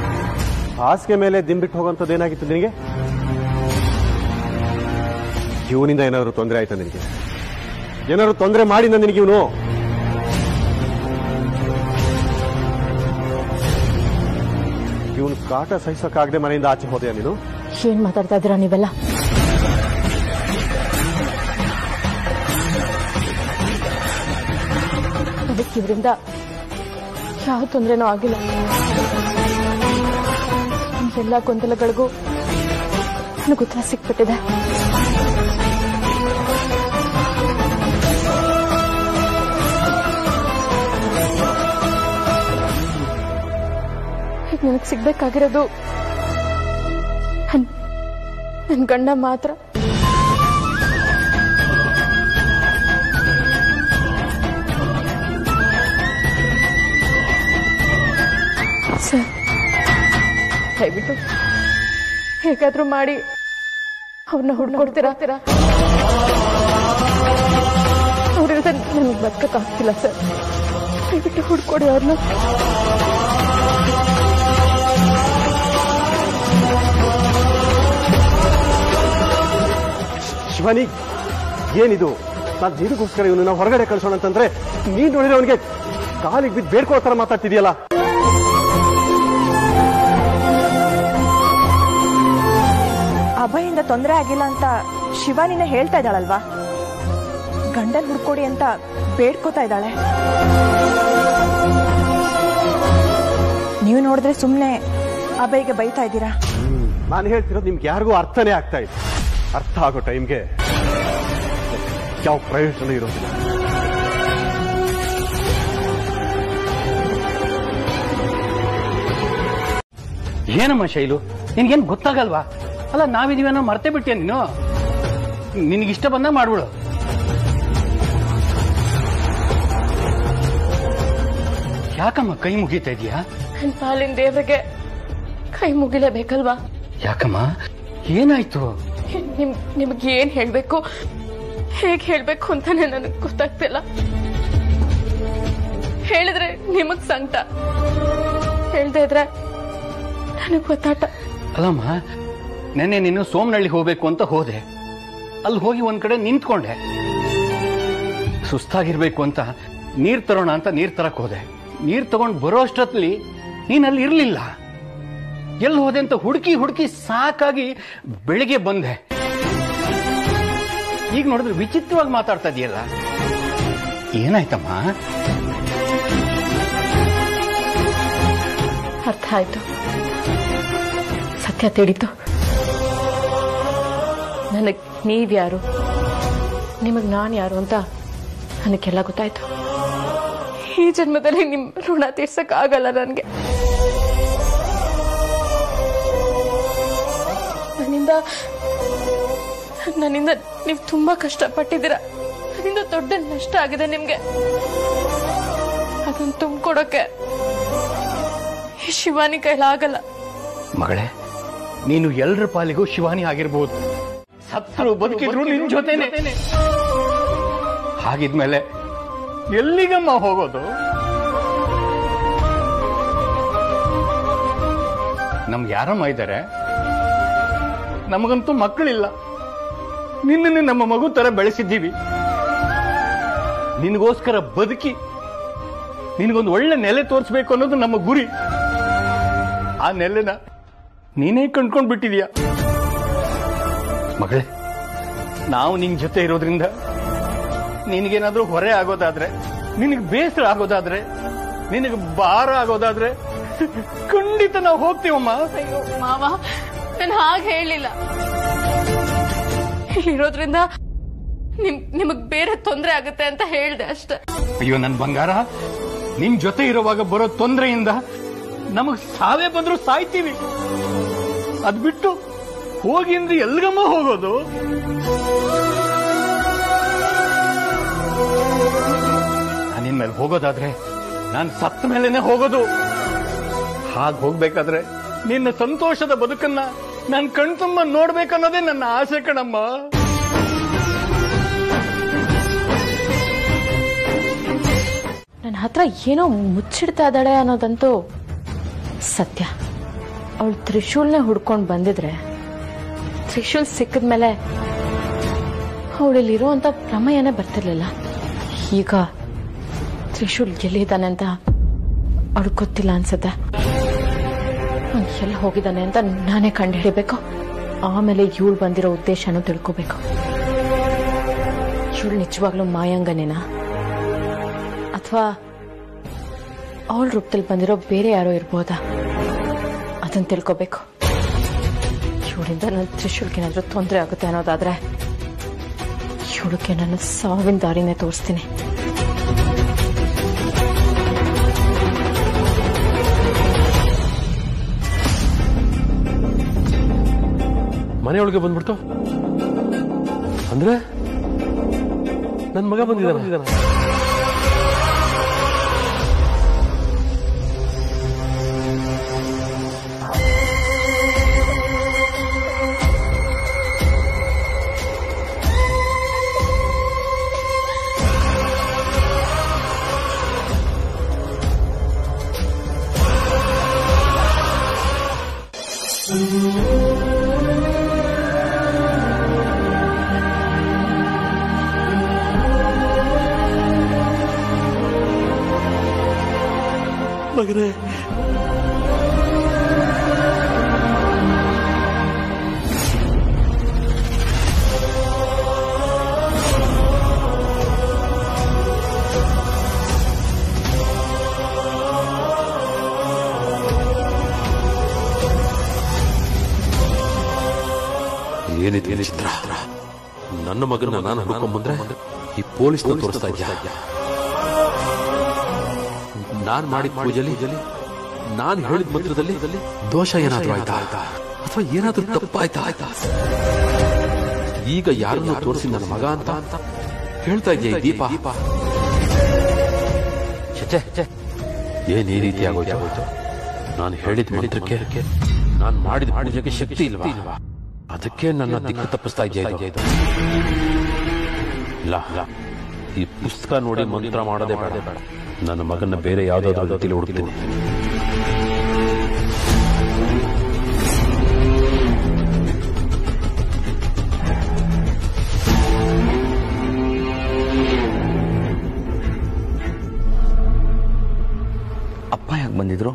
ಹಾಸಿಗೆ ಮೇಲೆ ದಿಂಬಿಟ್ಟು ಹೋಗೋಂಥದ್ದು ಏನಾಗಿತ್ತು ನಿನಗೆ ಇವನಿಂದ ಏನಾದ್ರು ತೊಂದರೆ ಆಯ್ತಾ ನಿನಗೆ ಏನಾದ್ರು ತೊಂದರೆ ಮಾಡಿದ ನಿನಗೆ ಇವನು ಇವನು ಕಾಟ ಸಹಿಸಕ್ಕಾಗದೆ ಮನೆಯಿಂದ ಆಚೆ ಹೋದೆಯಾ ನೀನು ಏನ್ ಮಾತಾಡ್ತಾ ಇದ್ದೀರಾ ನೀವೆಲ್ಲ ಅದಕ್ಕೆ ಇವರಿಂದ ಯಾವ ತೊಂದರೆನೂ ಆಗಿಲ್ಲ ಎಲ್ಲ ಗೊಂದಲಗಳಿಗೂ ನನಗೆ ಉತ್ತರ ಸಿಕ್ಬಿಟ್ಟಿದೆ ಈಗ ನನಗೆ ಸಿಗ್ಬೇಕಾಗಿರೋದು ನನ್ ನನ್ ಗಂಡ ಮಾತ್ರ ಸರ್ ದಯವಿಟ್ಟು ಹೇಗಾದ್ರೂ ಮಾಡಿ ಅವ್ರನ್ನ ಹುಡ್ಕೊಡ್ತೀರಾ ಅವ್ರಿಲ್ಲದೆ ನನಗೆ ಬದುಕಕ್ಕಾಗ್ತಿಲ್ಲ ಸರ್ ದಯವಿಟ್ಟು ಹುಡ್ಕೊಡಿ ಅವ್ರನ್ನ ಶಿವಾನಿ ಏನಿದು ನಾನು ನಿನಗೋಸ್ಕರ ಇವನನ್ನ ಹೊರಗಡೆ ಕಳ್ಸೋಣ ಅಂತಂದ್ರೆ ನೀನ್ ನೋಡಿದ್ರೆ ಅವನಿಗೆ ಕಾಲಿಗೆ ಬಿದ್ದು ಬೇಡ್ಕೊಳ್ಳೋ ತರ ಮಾತಾಡ್ತಿದ್ಯಲ್ಲ ಅಭಯಿಂದ ತೊಂದರೆ ಆಗಿಲ್ಲ ಅಂತ ಶಿವಾನಿನ ಹೇಳ್ತಾ ಇದ್ದಾಳಲ್ವಾ ಗಂಡನ್ ಹುಡ್ಕೊಡಿ ಅಂತ ಬೇಡ್ಕೋತಾ ಇದ್ದಾಳೆ ನೀವು ನೋಡಿದ್ರೆ ಸುಮ್ಮನೆ ಅಭಯ್ಗೆ ಬೈತಾ ಇದ್ದೀರಾ ನಾನು ಹೇಳ್ತಿರೋದು ನಿಮ್ಗೆ ಯಾರಿಗೂ ಅರ್ಥನೇ ಆಗ್ತಾ ಇದೆ ಅರ್ಥ ಆಗೋ ಟೈಮ್ಗೆ ಯಾವ ಪ್ರಯೋಜನ ಇರೋದಿಲ್ಲ ಏನಮ್ಮ ಶೈಲು ನಿನ್ಗೇನ್ ಗೊತ್ತಾಗಲ್ವಾ ಅಲ್ಲ ನಾವಿದೀವೇನೋ ಮರ್ತೇ ಬಿಟ್ಟೆ ನೀನು ನಿನಗಿಷ್ಟ ಬಂದ ಮಾಡ್ಬಿಡು ಯಾಕಮ್ಮ ಕೈ ಮುಗಿತಾ ಇದೀಯಾ ನನ್ನ ಪಾಲಿನ ದೇವರಿಗೆ ಕೈ ಮುಗಿಲೇಬೇಕಲ್ವಾ ಯಾಕಮ್ಮ ಏನಾಯ್ತು ನಿಮ್ ನಿಮ್ಗೆ ಏನ್ ಹೇಳ್ಬೇಕು ಹೇಗ್ ಹೇಳ್ಬೇಕು ಅಂತಾನೆ ನನಗ್ ಗೊತ್ತಾಗ್ತಿಲ್ಲ ಹೇಳಿದ್ರೆ ನಿಮಗ್ ಸಂಕಟ ಹೇಳ್ದೆ ಇದ್ರೆ ನನಗ್ ಗೊತ್ತಾಟ ಅಲ್ಲಮ್ಮ ನೆನ್ನೆ ನೀನು ಸೋಮನಹಳ್ಳಿ ಹೋಗ್ಬೇಕು ಅಂತ ಹೋದೆ ಅಲ್ಲಿ ಹೋಗಿ ಒಂದ್ ಕಡೆ ನಿಂತ್ಕೊಂಡೆ ಸುಸ್ತಾಗಿರ್ಬೇಕು ಅಂತ ನೀರ್ ತರೋಣ ಅಂತ ನೀರ್ ತರಕ್ ಹೋದೆ ನೀರ್ ತಗೊಂಡ್ ಬರೋ ಅಷ್ಟೊತ್ತಲ್ಲಿ ನೀನ್ ಅಲ್ಲಿ ಇರ್ಲಿಲ್ಲ ಎಲ್ಲಿ ಹೋದೆ ಅಂತ ಹುಡುಕಿ ಹುಡುಕಿ ಸಾಕಾಗಿ ಬೆಳಿಗ್ಗೆ ಬಂದೆ ಈಗ ನೋಡಿದ್ರೆ ವಿಚಿತ್ರವಾಗಿ ಮಾತಾಡ್ತಾ ಇದೆಯಲ್ಲ ಏನಾಯ್ತಮ್ಮ ಅರ್ಥ ಆಯ್ತು ಸತ್ಯ ತಿಳಿತು ನನಗ್ ನೀವ್ಯಾರು ನಿಮಗ್ ನಾನ್ ಯಾರು ಅಂತ ನನಗೆಲ್ಲ ಗೊತ್ತಾಯ್ತು ಈ ಜನ್ಮದಲ್ಲಿ ನಿಮ್ ಋಣ ತೀರ್ಸಕ್ ಆಗಲ್ಲ ನನ್ಗೆ ನನ್ನಿಂದ ನನ್ನಿಂದ ನೀವು ತುಂಬಾ ಕಷ್ಟಪಟ್ಟಿದ್ದೀರ ನನ್ನಿಂದ ದೊಡ್ಡ ನಷ್ಟ ಆಗಿದೆ ನಿಮ್ಗೆ ಅದನ್ನ ತುಂಬಿಕೊಡೋಕೆ ಈ ಶಿವಾನಿ ಕೈಲಾಗಲ್ಲ ಮಗಳೇ ನೀನು ಎಲ್ಲರ ಪಾಲಿಗೂ ಶಿವಾನಿ ಆಗಿರ್ಬೋದು ಸತ್ರು ಬದುಕಿದ್ರು ನಿನ್ ಜೊತೆನೆ ಹಾಗಿದ್ಮೇಲೆ ಎಲ್ಲಿಗಮ್ಮ ಹೋಗೋದು ನಮ್ಗೆ ಯಾರಮ್ಮ ಇದ್ದಾರೆ ನಮಗಂತೂ ಮಕ್ಕಳಿಲ್ಲ ನಿನ್ನನ್ನೇ ನಮ್ಮ ಮಗು ತರ ಬೆಳೆಸಿದ್ದೀವಿ ನಿನಗೋಸ್ಕರ ಬದುಕಿ ನಿನಗೊಂದು ಒಳ್ಳೆ ನೆಲೆ ತೋರಿಸ್ಬೇಕು ಅನ್ನೋದು ನಮ್ಮ ಗುರಿ ಆ ನೆಲೆನ ನೀನೇ ಕಂಡ್ಕೊಂಡ್ ಬಿಟ್ಟಿದೀಯ ಮಗಳೇ ನಾವು ನಿನ್ ಜೊತೆ ಇರೋದ್ರಿಂದ ನಿನಗೇನಾದ್ರೂ ಹೊರೆ ಆಗೋದಾದ್ರೆ ನಿನಗೆ ಬೇಸರ ಆಗೋದಾದ್ರೆ ನಿನಗೆ ಭಾರ ಆಗೋದಾದ್ರೆ ಖಂಡಿತ ನಾವು ಹೋಗ್ತೀವಮ್ಮ ಅಯ್ಯೋ ಮಾವ ನಾನು ಹಾಗೆ ಹೇಳಿಲ್ಲ ಇಲ್ಲಿರೋದ್ರಿಂದ ನಿಮ್ ನಿಮಗ್ ಬೇರೆ ತೊಂದರೆ ಆಗುತ್ತೆ ಅಂತ ಹೇಳ್ದೆ ಅಷ್ಟೆ ಅಯ್ಯೋ ನನ್ ಬಂಗಾರ ನಿನ್ ಜೊತೆ ಇರುವಾಗ ಬರೋ ತೊಂದರೆಯಿಂದ ನಮಗ್ ಸಾವೇ ಬಂದ್ರು ಸಾಯ್ತೀವಿ ಅದ್ ಬಿಟ್ಟು ಹೋಗಿ ಅಂದ್ರೆ ಎಲ್ಗಮ್ಮ ಹೋಗೋದು ನಾನು ಇನ್ಮೇಲೆ ಹೋಗೋದಾದ್ರೆ ನಾನು ಸತ್ತ ಮೇಲೆನೆ ಹೋಗೋದು ಹಾಗೆ ಹೋಗ್ಬೇಕಾದ್ರೆ ನಿನ್ನ ಸಂತೋಷದ ಬದುಕನ್ನ ನಾನು ಕಣ್ತುಂಬ ನೋಡ್ಬೇಕನ್ನೋದೇ ನನ್ನ ಆಸೆ ಕಣಮ್ಮ ನನ್ನ ಹತ್ರ ಏನೋ ಮುಚ್ಚಿಡ್ತಾ ಇದ್ದಾಳೆ ಅನ್ನೋದಂತೂ ಸತ್ಯ ಅವಳು ತ್ರಿಶೂಲ್ನೇ ಹುಡ್ಕೊಂಡು ಬಂದಿದ್ರೆ ತ್ರಿಶೂಲ್ ಸಿಕ್ಕಿದ್ಮೇಲೆ ಅವಳಲ್ಲಿರೋ ಅಂತ ಪ್ರಮೇಯನೇ ಬರ್ತಿರ್ಲಿಲ್ಲ ಈಗ ತ್ರಿಶೂಲ್ ಎಲ್ಲಿದ್ದಾನೆ ಅಂತ ಅವಳಿಗೆ ಗೊತ್ತಿಲ್ಲ ಅನ್ಸುತ್ತೆ ಅವ್ನ್ ಎಲ್ಲಿ ಹೋಗಿದ್ದಾನೆ ಅಂತ ನಾನೇ ಕಂಡು ಹಿಡಿಬೇಕು ಆಮೇಲೆ ಇವಳು ಬಂದಿರೋ ಉದ್ದೇಶನೂ ತಿಳ್ಕೋಬೇಕು ಇವಳು ನಿಜವಾಗ್ಲೂ ಮಾಯಾಂಗನೇನಾ ಅಥವಾ ಅವಳ ರೂಪದಲ್ಲಿ ಬಂದಿರೋ ಬೇರೆ ಯಾರೋ ಇರ್ಬೋದಾ ಅದನ್ನ ತಿಳ್ಕೋಬೇಕು ಇವಳಿಂದ ನನ್ನ ತ್ರಿಶೂಲ್ಗೆ ಏನಾದ್ರೂ ತೊಂದರೆ ಆಗುತ್ತೆ ಅನ್ನೋದಾದ್ರೆ ಇವಳಿಗೆ ನಾನು ಸಾವಿನ ದಾರಿನೇ ತೋರಿಸ್ತೀನಿ ಮನೆಯೊಳಗೆ ಬಂದ್ಬಿಡ್ತು ಅಂದ್ರೆ ನನ್ ಮಗ ಬಂದಿದ್ದಾನೆ ಮಗನೇ ಏನಿದೆ ಚಿತ್ರ ನನ್ನ ಮಗನ ನಾನು ಹುಡ್ಕೊಂಡ್ಬಂದ್ರೆ ಈ ಪೊಲೀಸ್ ತೋರಿಸ್ತಾ ಇದ್ದ ನಾನ್ ಮಾಡಿದ ಪೂಜೆಲಿ ನಾನು ಹೇಳಿದ ಮಂತ್ರದಲ್ಲಿ ದೋಷ ಏನಾದ್ರೂ ಆಯ್ತಾ ಅಥವಾ ಏನಾದ್ರೂ ತಪ್ಪಾಯ್ತಾ ಆಯ್ತಾ ಈಗ ಯಾರನ್ನು ತೋರಿಸಿ ನನ್ನ ಮಗ ಅಂತ ಅಂತ ಹೇಳ್ತಾ ಇದೆಯಾ ಈ ದೀಪ ಛೆ, ಛೆ, ಏನ್ ಈ ರೀತಿ ಆಗೋಯ್ತು ನಾನು ಹೇಳಿದ ಮಂತ್ರಕ್ಕೆ ನಾನು ಮಾಡಿದ ಪೂಜೆಗೆ ಶಕ್ತಿ ಇಲ್ವಾ ಅದಕ್ಕೆ ನನ್ನ ದಿಕ್ಕು ತಪ್ಪಿಸ್ತಾ ಇದೆಯಾ ಇದು ಇಲ್ಲ ಇಲ್ಲ ಈ ಪುಸ್ತಕ ನೋಡಿ ಮಂತ್ರ ಮಾಡೋದೇ ಬೇಡ ಬೇಡ ನನ್ನ ಮಗನ ಬೇರೆ ಯಾವ್ದಾದ್ರು ರೀತಿಯಲ್ಲಿ ಹುಡುಕ್ತೀನಿ ಅಪ್ಪ ಯಾಕೆ ಬಂದಿದ್ರು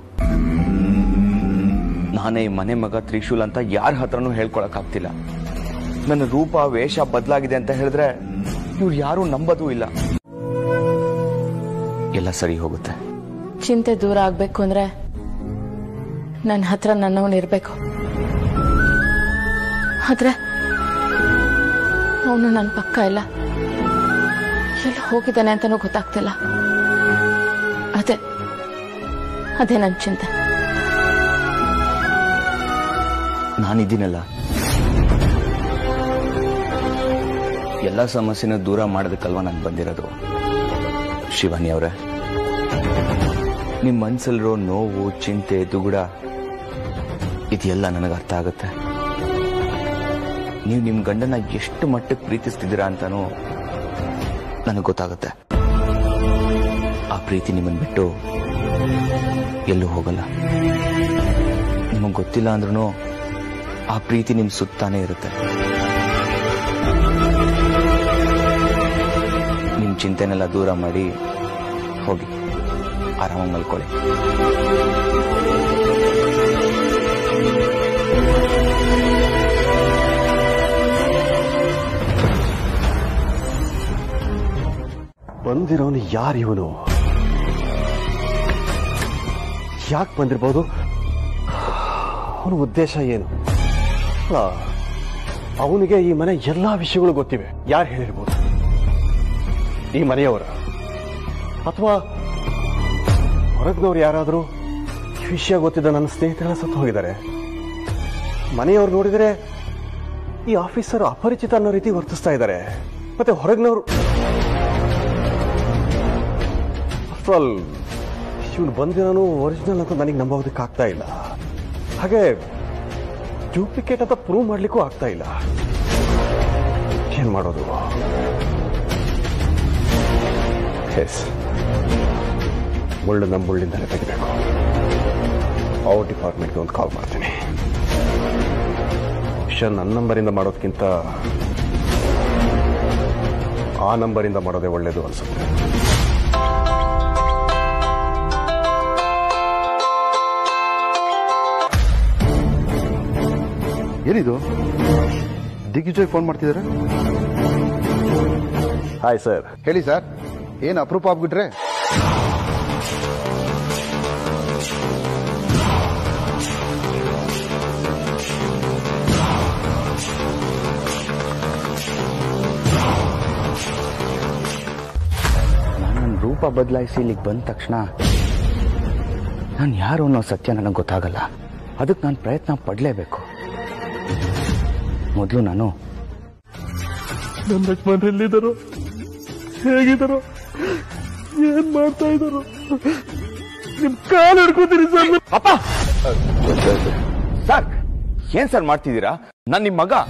ನಾನೇ ಈ ಮನೆ ಮಗ ತ್ರಿಶೂಲ್ ಅಂತ ಯಾರ ಹತ್ರನೂ ಹೇಳ್ಕೊಳಕ್ಕಾಗ್ತಿಲ್ಲ ನನ್ನ ರೂಪ ವೇಷ ಬದಲಾಗಿದೆ ಅಂತ ಹೇಳಿದ್ರೆ ಇವ್ರು ಯಾರೂ ನಂಬೋದೂ ಇಲ್ಲ ಎಲ್ಲ ಸರಿ ಹೋಗುತ್ತೆ ಚಿಂತೆ ದೂರ ಆಗ್ಬೇಕು ಅಂದ್ರೆ ನನ್ನ ಹತ್ರ ನನ್ನವನ್ ಇರ್ಬೇಕು ಆದ್ರೆ ಅವನು ನನ್ನ ಪಕ್ಕ ಇಲ್ಲ ಎಲ್ಲಿ ಹೋಗಿದ್ದಾನೆ ಅಂತಾನೂ ಗೊತ್ತಾಗ್ತಿಲ್ಲ ಅದೇ ಅದೇ ನನ್ನ ಚಿಂತೆ ನಾನಿದ್ದೀನಲ್ಲ ಎಲ್ಲ ಸಮಸ್ಯೆನ ದೂರ ಮಾಡೋದಕ್ಕಲ್ವಾ ನಾನು ಬಂದಿರೋದು ಶಿವಾನಿ ಅವರೇ ನಿಮ್ಮ ಮನ್ಸಲ್ಲಿರೋ ನೋವು ಚಿಂತೆ ದುಗುಡ ಇದೆಲ್ಲ ನನಗೆ ಅರ್ಥ ಆಗುತ್ತೆ ನೀವು ನಿಮ್ಮ ಗಂಡನ ಎಷ್ಟು ಮಟ್ಟಕ್ಕೆ ಪ್ರೀತಿಸ್ತಿದ್ದೀರಾ ಅಂತಾನೂ ನನಗೆ ಗೊತ್ತಾಗುತ್ತೆ ಆ ಪ್ರೀತಿ ನಿಮ್ಮನ್ನು ಬಿಟ್ಟು ಎಲ್ಲೂ ಹೋಗಲ್ಲ ನಿಮಗೆ ಗೊತ್ತಿಲ್ಲ ಅಂದ್ರೂ ಆ ಪ್ರೀತಿ ನಿಮ್ ಸುತ್ತಾನೆ ಇರುತ್ತೆ ನಿಮ್ ಚಿಂತೆನೆಲ್ಲ ದೂರ ಮಾಡಿ ಹೋಗಿ ಆರಾಮಾಗಿ ಮಲ್ಕೊಳ್ಳಿ ಬಂದಿರೋನು ಯಾರು ಇವನು ಯಾಕೆ ಬಂದಿರ್ಬೋದು ಅವನ ಉದ್ದೇಶ ಏನು ಅಲ್ಲ, ಅವನಿಗೆ ಈ ಮನೆ ಎಲ್ಲಾ ವಿಷಯಗಳು ಗೊತ್ತಿವೆ ಯಾರು ಹೇಳಿರ್ಬೋದು ಈ ಮನೆಯವರ ಅಥವಾ ಹೊರಗ್ನವ್ರು ಯಾರಾದರೂ ಈ ವಿಷಯ ಗೊತ್ತಿದ್ದ ನನ್ನ ಸ್ನೇಹಿತರೆಲ್ಲ ಸತ್ತು ಹೋಗಿದ್ದಾರೆ ಮನೆಯವ್ರು ನೋಡಿದರೆ ಈ ಆಫೀಸರ್ ಅಪರಿಚಿತ ಅನ್ನೋ ರೀತಿ ವರ್ತಿಸ್ತಾ ಇದ್ದಾರೆ ಮತ್ತೆ ಹೊರಗ್ನವ್ರು ಆಫ್ಟರ್ ಆಲ್ ಇವನು ಬಂದಿರೋನು ಒರಿಜಿನಲ್ ಅಂತ ನನಗೆ ನಂಬೋದಕ್ಕೆ ಆಗ್ತಾ ಇಲ್ಲ ಹಾಗೆ ಡೂಪ್ಲಿಕೇಟ್ ಅಂತ ಪ್ರೂವ್ ಮಾಡ್ಲಿಕ್ಕೂ ಆಗ್ತಾ ಇಲ್ಲ ಏನ್ ಮಾಡೋದು ಎಸ್ ಮುಳ್ಳು ನಮ್ಮ ಮುಳ್ಳಿಂದಲೇ ತೆಗಿಬೇಕು ಅವ್ರ ಡಿಪಾರ್ಟ್ಮೆಂಟ್ಗೆ ಒಂದು ಕಾಲ್ ಮಾಡ್ತೀನಿ ವಿಷಯ ನನ್ನ ನಂಬರಿಂದ ಮಾಡೋದಕ್ಕಿಂತ ಆ ನಂಬರಿಂದ ಮಾಡೋದೇ ಒಳ್ಳೇದು ಅನ್ಸುತ್ತೆ ಏನಿದು ದಿಗ್ವಿಜಯ್ ಫೋನ್ ಮಾಡ್ತಿದ್ದಾರೆ ಹಾಯ್ ಸರ್ ಹೇಳಿ ಸರ್ ಏನು ಅಪರೂಪ ಆಗ್ಬಿಟ್ರೆ ನನ್ನ ರೂಪ ಬದಲಾಯಿಸಿ ಇಲ್ಲಿಗೆ ಬಂದ ತಕ್ಷಣ ನಾನು ಯಾರು ಅನ್ನೋ ಸತ್ಯ ನನಗೆ ಗೊತ್ತಾಗಲ್ಲ ಅದಕ್ಕೆ ನಾನು ಪ್ರಯತ್ನ ಪಡಲೇಬೇಕು ಮೊದಲು ನಾನು ನನ್ನ ಯಜಮಾನ್ರು ಎಲ್ಲಿದ್ದಾರೋ ಹೇಗಿದ್ದಾರೋ ಏನ್ ಮಾಡ್ತಾ ಇದ್ದಾರೋ ನಿಮ್ ಕಾಲು ಹಿಡ್ಕೋತೀನಿ ಸರ್ ಅಪ್ಪ ಸರ್ ಏನ್ ಸರ್ ಮಾಡ್ತಿದ್ದೀರಾ ನಾನು ನಿಮ್ಮ ಮಗ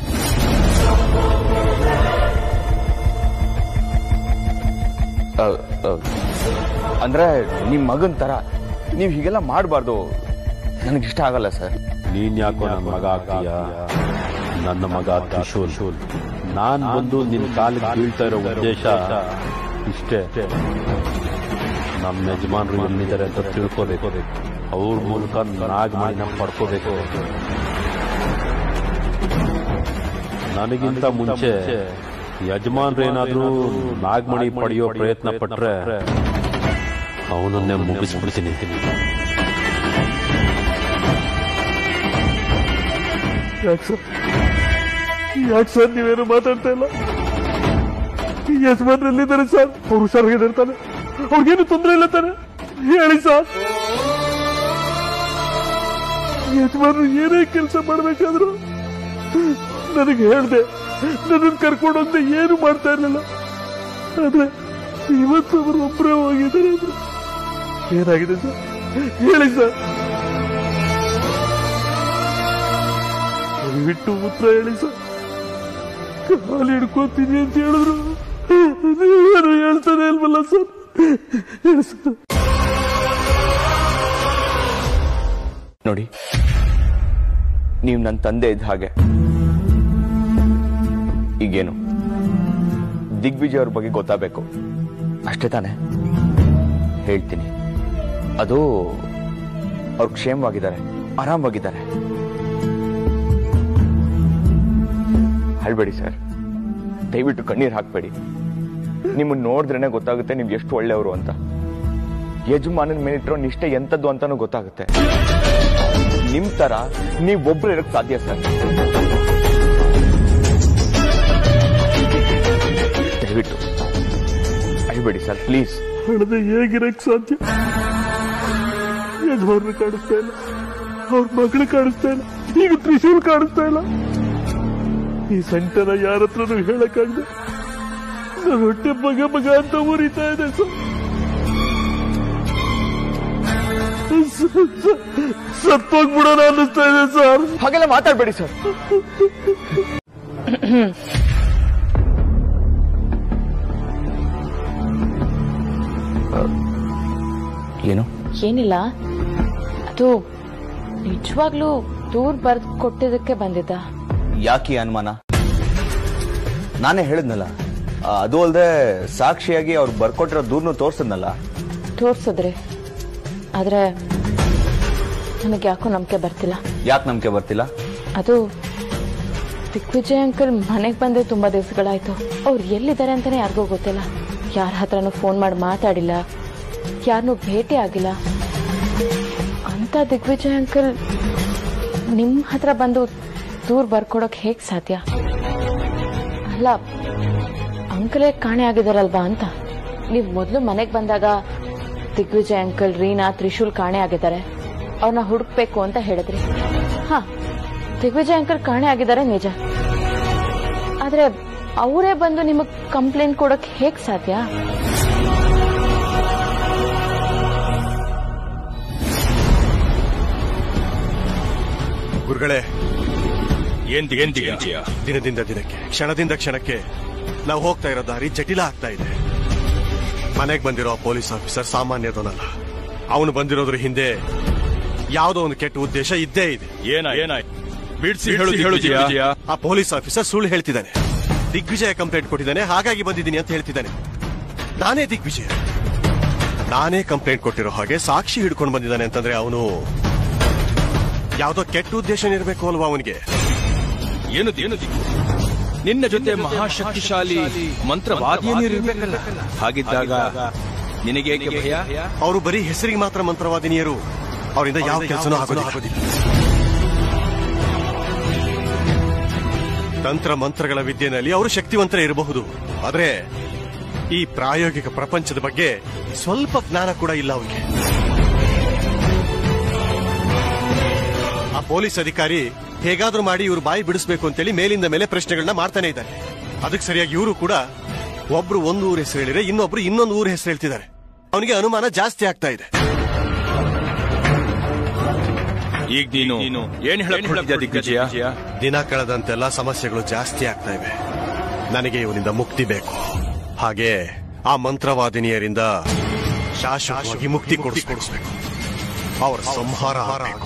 ಅ, ಅ, ಅಂದ್ರೆ ನಿಮ್ ಮಗನ್ ತರ ನೀವು ಹೀಗೆಲ್ಲ ಮಾಡಬಾರ್ದು ನನಗಿಷ್ಟ ಆಗಲ್ಲ ಸರ್ ನೀನ್ ಯಾಕೋ ನನ್ನ ಮಗ ಆಗ್ತೀಯ ನನ್ನ ಮಗ ತ್ರಿಶೂಲ್ ನಾನ್ ಬಂದು ನಿನ್ ಕಾಲಿಗೆ ಬೀಳ್ತಾ ಇರೋ ಉದ್ದೇಶ ಇಷ್ಟೇ ನಮ್ಮ ಯಜಮಾನ್ರು ಎಲ್ಲಿದ್ದಾರೆ ಅಂತ ತಿಳ್ಕೋಬೇಕು ಅವ್ರ ಮೂಲಕ ನಾಗಮಣಿನ ಪಡ್ಕೋಬೇಕು ನನಗಿಂತ ಮುಂಚೆ ಯಜಮಾನ್ರು ಏನಾದ್ರೂ ನಾಗಮಣಿ ಪಡೆಯೋ ಪ್ರಯತ್ನ ಪಟ್ರೆ ಅವನನ್ನೇ ಮುಗಿಸ್ಬಿಡ್ತೀನಿ ಯಾಕೆ ಸರ್ ಯಾಕೆ ಸರ್ ನೀವೇನು ಮಾತಾಡ್ತಾ ಇಲ್ಲ ಈ ಯಜಮಾನ್ರು ಎಲ್ಲಿದ್ದಾರೆ ಸರ್ ಅವ್ರು ಹುಷಾರಾಗಿದ್ದಾರೆ ತಾನೆ ಅವ್ರಿಗೇನು ತೊಂದರೆ ಇಲ್ಲ ತಾನೆ ಹೇಳಿ ಸರ್ ಯಜಮಾನ್ರು ಏನೇ ಕೆಲಸ ಮಾಡ್ಬೇಕಾದ್ರು ನನಗೆ ಹೇಳ್ದೆ ನನ್ನ ಕರ್ಕೊಂಡು ಹೋಗದೆ ಏನು ಮಾಡ್ತಾ ಇರ್ಲಿಲ್ಲ ಆದ್ರೆ ಇವತ್ತು ಅವರು ಒಬ್ಬರೇ ಹೋಗಿದ್ದಾರೆ ಅಂದ್ರೆ ಏನಾಗಿದೆ ಸರ್ ಹೇಳಿ ಸರ್ ದಯವಿಟ್ಟು ಉತ್ತರ ಹೇಳಿ ಸರ್ ಕಾಲು ಹಿಡ್ಕೋತೀನಿ ಅಂತ ಹೇಳಿದ್ರು ನೀವೇನು ಹೇಳ್ತಾನೆ ಇಲ್ವಲ್ಲ ಸರ್ ಹೇಳಿ ಸರ್ ನೋಡಿ ನೀವು ನನ್ನ ತಂದೆ ಇದ್ದ ಹಾಗೆ ಈಗೇನು ದಿಗ್ವಿಜಯ್ ಅವ್ರ ಬಗ್ಗೆ ಗೊತ್ತಾಗಬೇಕು ಅಷ್ಟೇ ತಾನೆ ಹೇಳ್ತೀನಿ ಅದು ಅವ್ರು ಕ್ಷೇಮವಾಗಿದ್ದಾರೆ ಆರಾಮವಾಗಿದ್ದಾರೆ ಹೇಳ್ಬೇಡಿ ಸರ್ ದಯವಿಟ್ಟು ಕಣ್ಣೀರು ಹಾಕ್ಬೇಡಿ ನಿಮ್ಮನ್ನ ನೋಡಿದ್ರೇನೆ ಗೊತ್ತಾಗುತ್ತೆ ನೀವು ಎಷ್ಟು ಒಳ್ಳೆಯವರು ಅಂತ ಯಜಮಾನನ ಮೇಲಿಟ್ಟಿರೋ ನಿಷ್ಠೆ ಎಂಥದ್ದು ಅಂತಾನು ಗೊತ್ತಾಗುತ್ತೆ ನಿಮ್ ತರ ನೀವೊಬ್ರು ಇರಕ್ ಸಾಧ್ಯ ಸರ್ ದಯವಿಟ್ಟು ಅಳ್ಬೇಡಿ ಸರ್ ಪ್ಲೀಸ್ ಹಣದ ಹೇಗಿರಕ್ ಸಾಧ್ಯ ಯಜಮಾನ್ರು ಕಾಣಿಸ್ತಾ ಇಲ್ಲ ಅವ್ರ ಮಗಳು ಕಾಣಿಸ್ತಾ ಇಲ್ಲ ಈಗ ತ್ರಿಶೂಲ್ ಕಾಣಿಸ್ತಾ ಇಲ್ಲ ಈ ಸಂಕಟನ ಯಾರ ಹತ್ರನೂ ಹೇಳಕ್ಕಾಗದೆ ನನ್ನ ಹೊಟ್ಟೆ ಮಗ ಮಗ ಅಂತ ಉರಿತಾ ಇದೆ ಸರ್ ಸ- ಸ- ಸತ್ತೋಗ್ಬಿಡೋಣ ಅನ್ನಿಸ್ತಾ ಇದೆ ಸರ್ ಹಾಗೆಲ್ಲ ಮಾತಾಡ್ಬೇಡಿ ಸರ್ ಏನು ಏನಿಲ್ಲ ಅದು ನಿಜವಾಗ್ಲೂ ದೂರ್ ಬರ್ದ್ ಕೊಟ್ಟಿದ್ದಕ್ಕೆ ಬಂದಿದ್ದ ಯಾಕೆ ಈ ಅನುಮಾನ ನಾನೇ ಹೇಳಿದ್ನಲ್ಲ ಆ, ಅದು ಅಲ್ಲದೆ ಸಾಕ್ಷಿಯಾಗಿ ಅವ್ರು ಬರ್ಕೊಟ್ಟಿರೋ ದೂರ್ನು ತೋರ್ಸದ್ನಲ್ಲ ತೋರ್ಸಿದ್ರಿ ಆದ್ರೆ ನನಗೆ ಯಾಕೋ ನಂಬಿಕೆ ಬರ್ತಿಲ್ಲ ಯಾಕೆ ನಂಬಿಕೆ ಬರ್ತಿಲ್ಲ ಅದು ದಿಗ್ವಿಜಯ್ ಅಂಕಲ್ ಮನೆಗೆ ಬಂದು ತುಂಬಾ ದಿವಸಗಳಾಯ್ತು ಅವ್ರು ಎಲ್ಲಿದ್ದಾರೆ ಅಂತಾನೆ ಯಾರಿಗೂ ಗೊತ್ತಿಲ್ಲ ಯಾರ ಹತ್ರನೂ ಫೋನ್ ಮಾಡಿ ಮಾತಾಡಿಲ್ಲ ಯಾರನ್ನೂ ಭೇಟಿ ಆಗಿಲ್ಲ ಅಂತ ದಿಗ್ವಿಜಯ್ ಅಂಕಲ್ ನಿಮ್ ಹತ್ರ ಬಂದು ದೂರ್ ಬರ್ಕೊಡಕ್ ಹೇಗ್ ಸಾಧ್ಯ ಅಲ್ಲ ಅಂಕಲೇ ಕಾಣೆ ಆಗಿದಾರಲ್ವಾ ಅಂತ ನೀವ್ ಮೊದ್ಲು ಮನೆಗ್ ಬಂದಾಗ ದಿಗ್ವಿಜಯ್ ಅಂಕಲ್ ರೀನಾ ತ್ರಿಶೂಲ್ ಕಾಣೆ ಆಗಿದ್ದಾರೆ ಅವ್ರನ್ನ ಹುಡುಕ್ಬೇಕು ಅಂತ ಹೇಳಿದ್ರಿ ಹಾ ದಿಗ್ವಿಜಯ್ ಅಂಕಲ್ ಕಾಣೆ ಆಗಿದ್ದಾರೆ ನಿಜ ಆದ್ರೆ ಅವರೇ ಬಂದು ನಿಮಗ್ ಕಂಪ್ಲೇಂಟ್ ಕೊಡಕ್ ಹೇಗ್ ಸಾಧ್ಯ ಗುರುಗಳೇ ಏನ್ ಏನ್ ದಿನದಿಂದ ದಿನಕ್ಕೆ ಕ್ಷಣದಿಂದ ಕ್ಷಣಕ್ಕೆ ನಾವು ಹೋಗ್ತಾ ಇರೋ ದಾರಿ ಜಟಿಲ ಆಗ್ತಾ ಇದೆ ಮನೆಗೆ ಬಂದಿರೋ ಆ ಪೊಲೀಸ್ ಆಫೀಸರ್ ಸಾಮಾನ್ಯದವನಲ್ಲ ಅವನು ಬಂದಿರೋದ್ರ ಹಿಂದೆ ಯಾವುದೋ ಒಂದು ಕೆಟ್ಟ ಉದ್ದೇಶ ಇದ್ದೇ ಇದೆ ಏನಾಯ್ತು ಬಿಡ್ಸಿ ಹೇಳು ಹೇಳು ಆ ಪೊಲೀಸ್ ಆಫೀಸರ್ ಸುಳ್ಳು ಹೇಳ್ತಿದ್ದಾನೆ ದಿಗ್ವಿಜಯ ಕಂಪ್ಲೇಂಟ್ ಕೊಟ್ಟಿದ್ದಾನೆ ಹಾಗಾಗಿ ಬಂದಿದ್ದೀನಿ ಅಂತ ಹೇಳ್ತಿದ್ದಾನೆ ನಾನೇ ದಿಗ್ವಿಜಯ ನಾನೇ ಕಂಪ್ಲೇಂಟ್ ಕೊಟ್ಟಿರೋ ಹಾಗೆ ಸಾಕ್ಷಿ ಹಿಡ್ಕೊಂಡು ಬಂದಿದ್ದಾನೆ ಅಂತಂದ್ರೆ ಅವನು ಯಾವ್ದೋ ಕೆಟ್ಟ ಉದ್ದೇಶ ಇರಬೇಕು ಅಲ್ವಾ ಅವನಿಗೆ ಏನು ಏನು ನಿನ್ನ ಜೊತೆ ಮಹಾಶಕ್ತಿಶಾಲಿ ಮಂತ್ರವಾದಿಯನಿರಬೇಕಲ್ಲ ಹಾಗಿದ್ದಾಗ ನಿನಗೆ ಭಯ ಅವರು ಬರೀ ಹೆಸರಿಗೆ ಮಾತ್ರ ಮಂತ್ರವಾದಿನಿಯರು ಅವರಿಂದ ಯಾವ ಕೆಲಸನೂ ಆಗೋದಿಲ್ಲ ತಂತ್ರ ಮಂತ್ರಗಳ ವಿದ್ಯೆನಲ್ಲಿ ಅವರು ಶಕ್ತಿವಂತರ ಇರಬಹುದು ಆದ್ರೆ ಈ ಪ್ರಾಯೋಗಿಕ ಪ್ರಪಂಚದ ಬಗ್ಗೆ ಸ್ವಲ್ಪ ಜ್ಞಾನ ಕೂಡ ಇಲ್ಲ ಅವರಿಗೆ ಆ ಪೊಲೀಸ್ ಅಧಿಕಾರಿ ಹೇಗಾದ್ರೂ ಮಾಡಿ ಇವ್ರು ಬಾಯಿ ಬಿಡಿಸ್ಬೇಕು ಅಂತೇಳಿ ಮೇಲಿಂದ ಮೇಲೆ ಪ್ರಶ್ನೆಗಳನ್ನ ಮಾಡ್ತಾನೆ ಇದ್ದಾರೆ ಅದಕ್ಕೆ ಸರಿಯಾಗಿ ಇವರು ಕೂಡ ಒಬ್ರು ಒಂದು ಊರ ಹೆಸರು ಹೇಳಿದ್ರೆ ಇನ್ನೊಬ್ರು ಇನ್ನೊಂದು ಊರ ಹೆಸರು ಹೇಳ್ತಿದ್ದಾರೆ ಅವನಿಗೆ ಅನುಮಾನ ಜಾಸ್ತಿ ಆಗ್ತಾ ಇದೆ ಈಗ ನೀನು ಏನ್ ಹೇಳಕ್ ದಿಗ್ವಿಜಯ ದಿನ ಕಳೆದಂತೆಲ್ಲ ಸಮಸ್ಯೆಗಳು ಜಾಸ್ತಿ ಆಗ್ತಾ ಇವೆ ನನಗೆ ಇವನಿಂದ ಮುಕ್ತಿ ಬೇಕು ಹಾಗೆ ಆ ಮಂತ್ರವಾದಿನಿಯರಿಂದ ಶಾಶ್ವತವಾಗಿ ಮುಕ್ತಿ ಕೊಡಿಸ್ಕೊಡಿಸ್ಬೇಕು ಅವರ ಸಂಹಾರ ಆಗ್ಬೇಕು.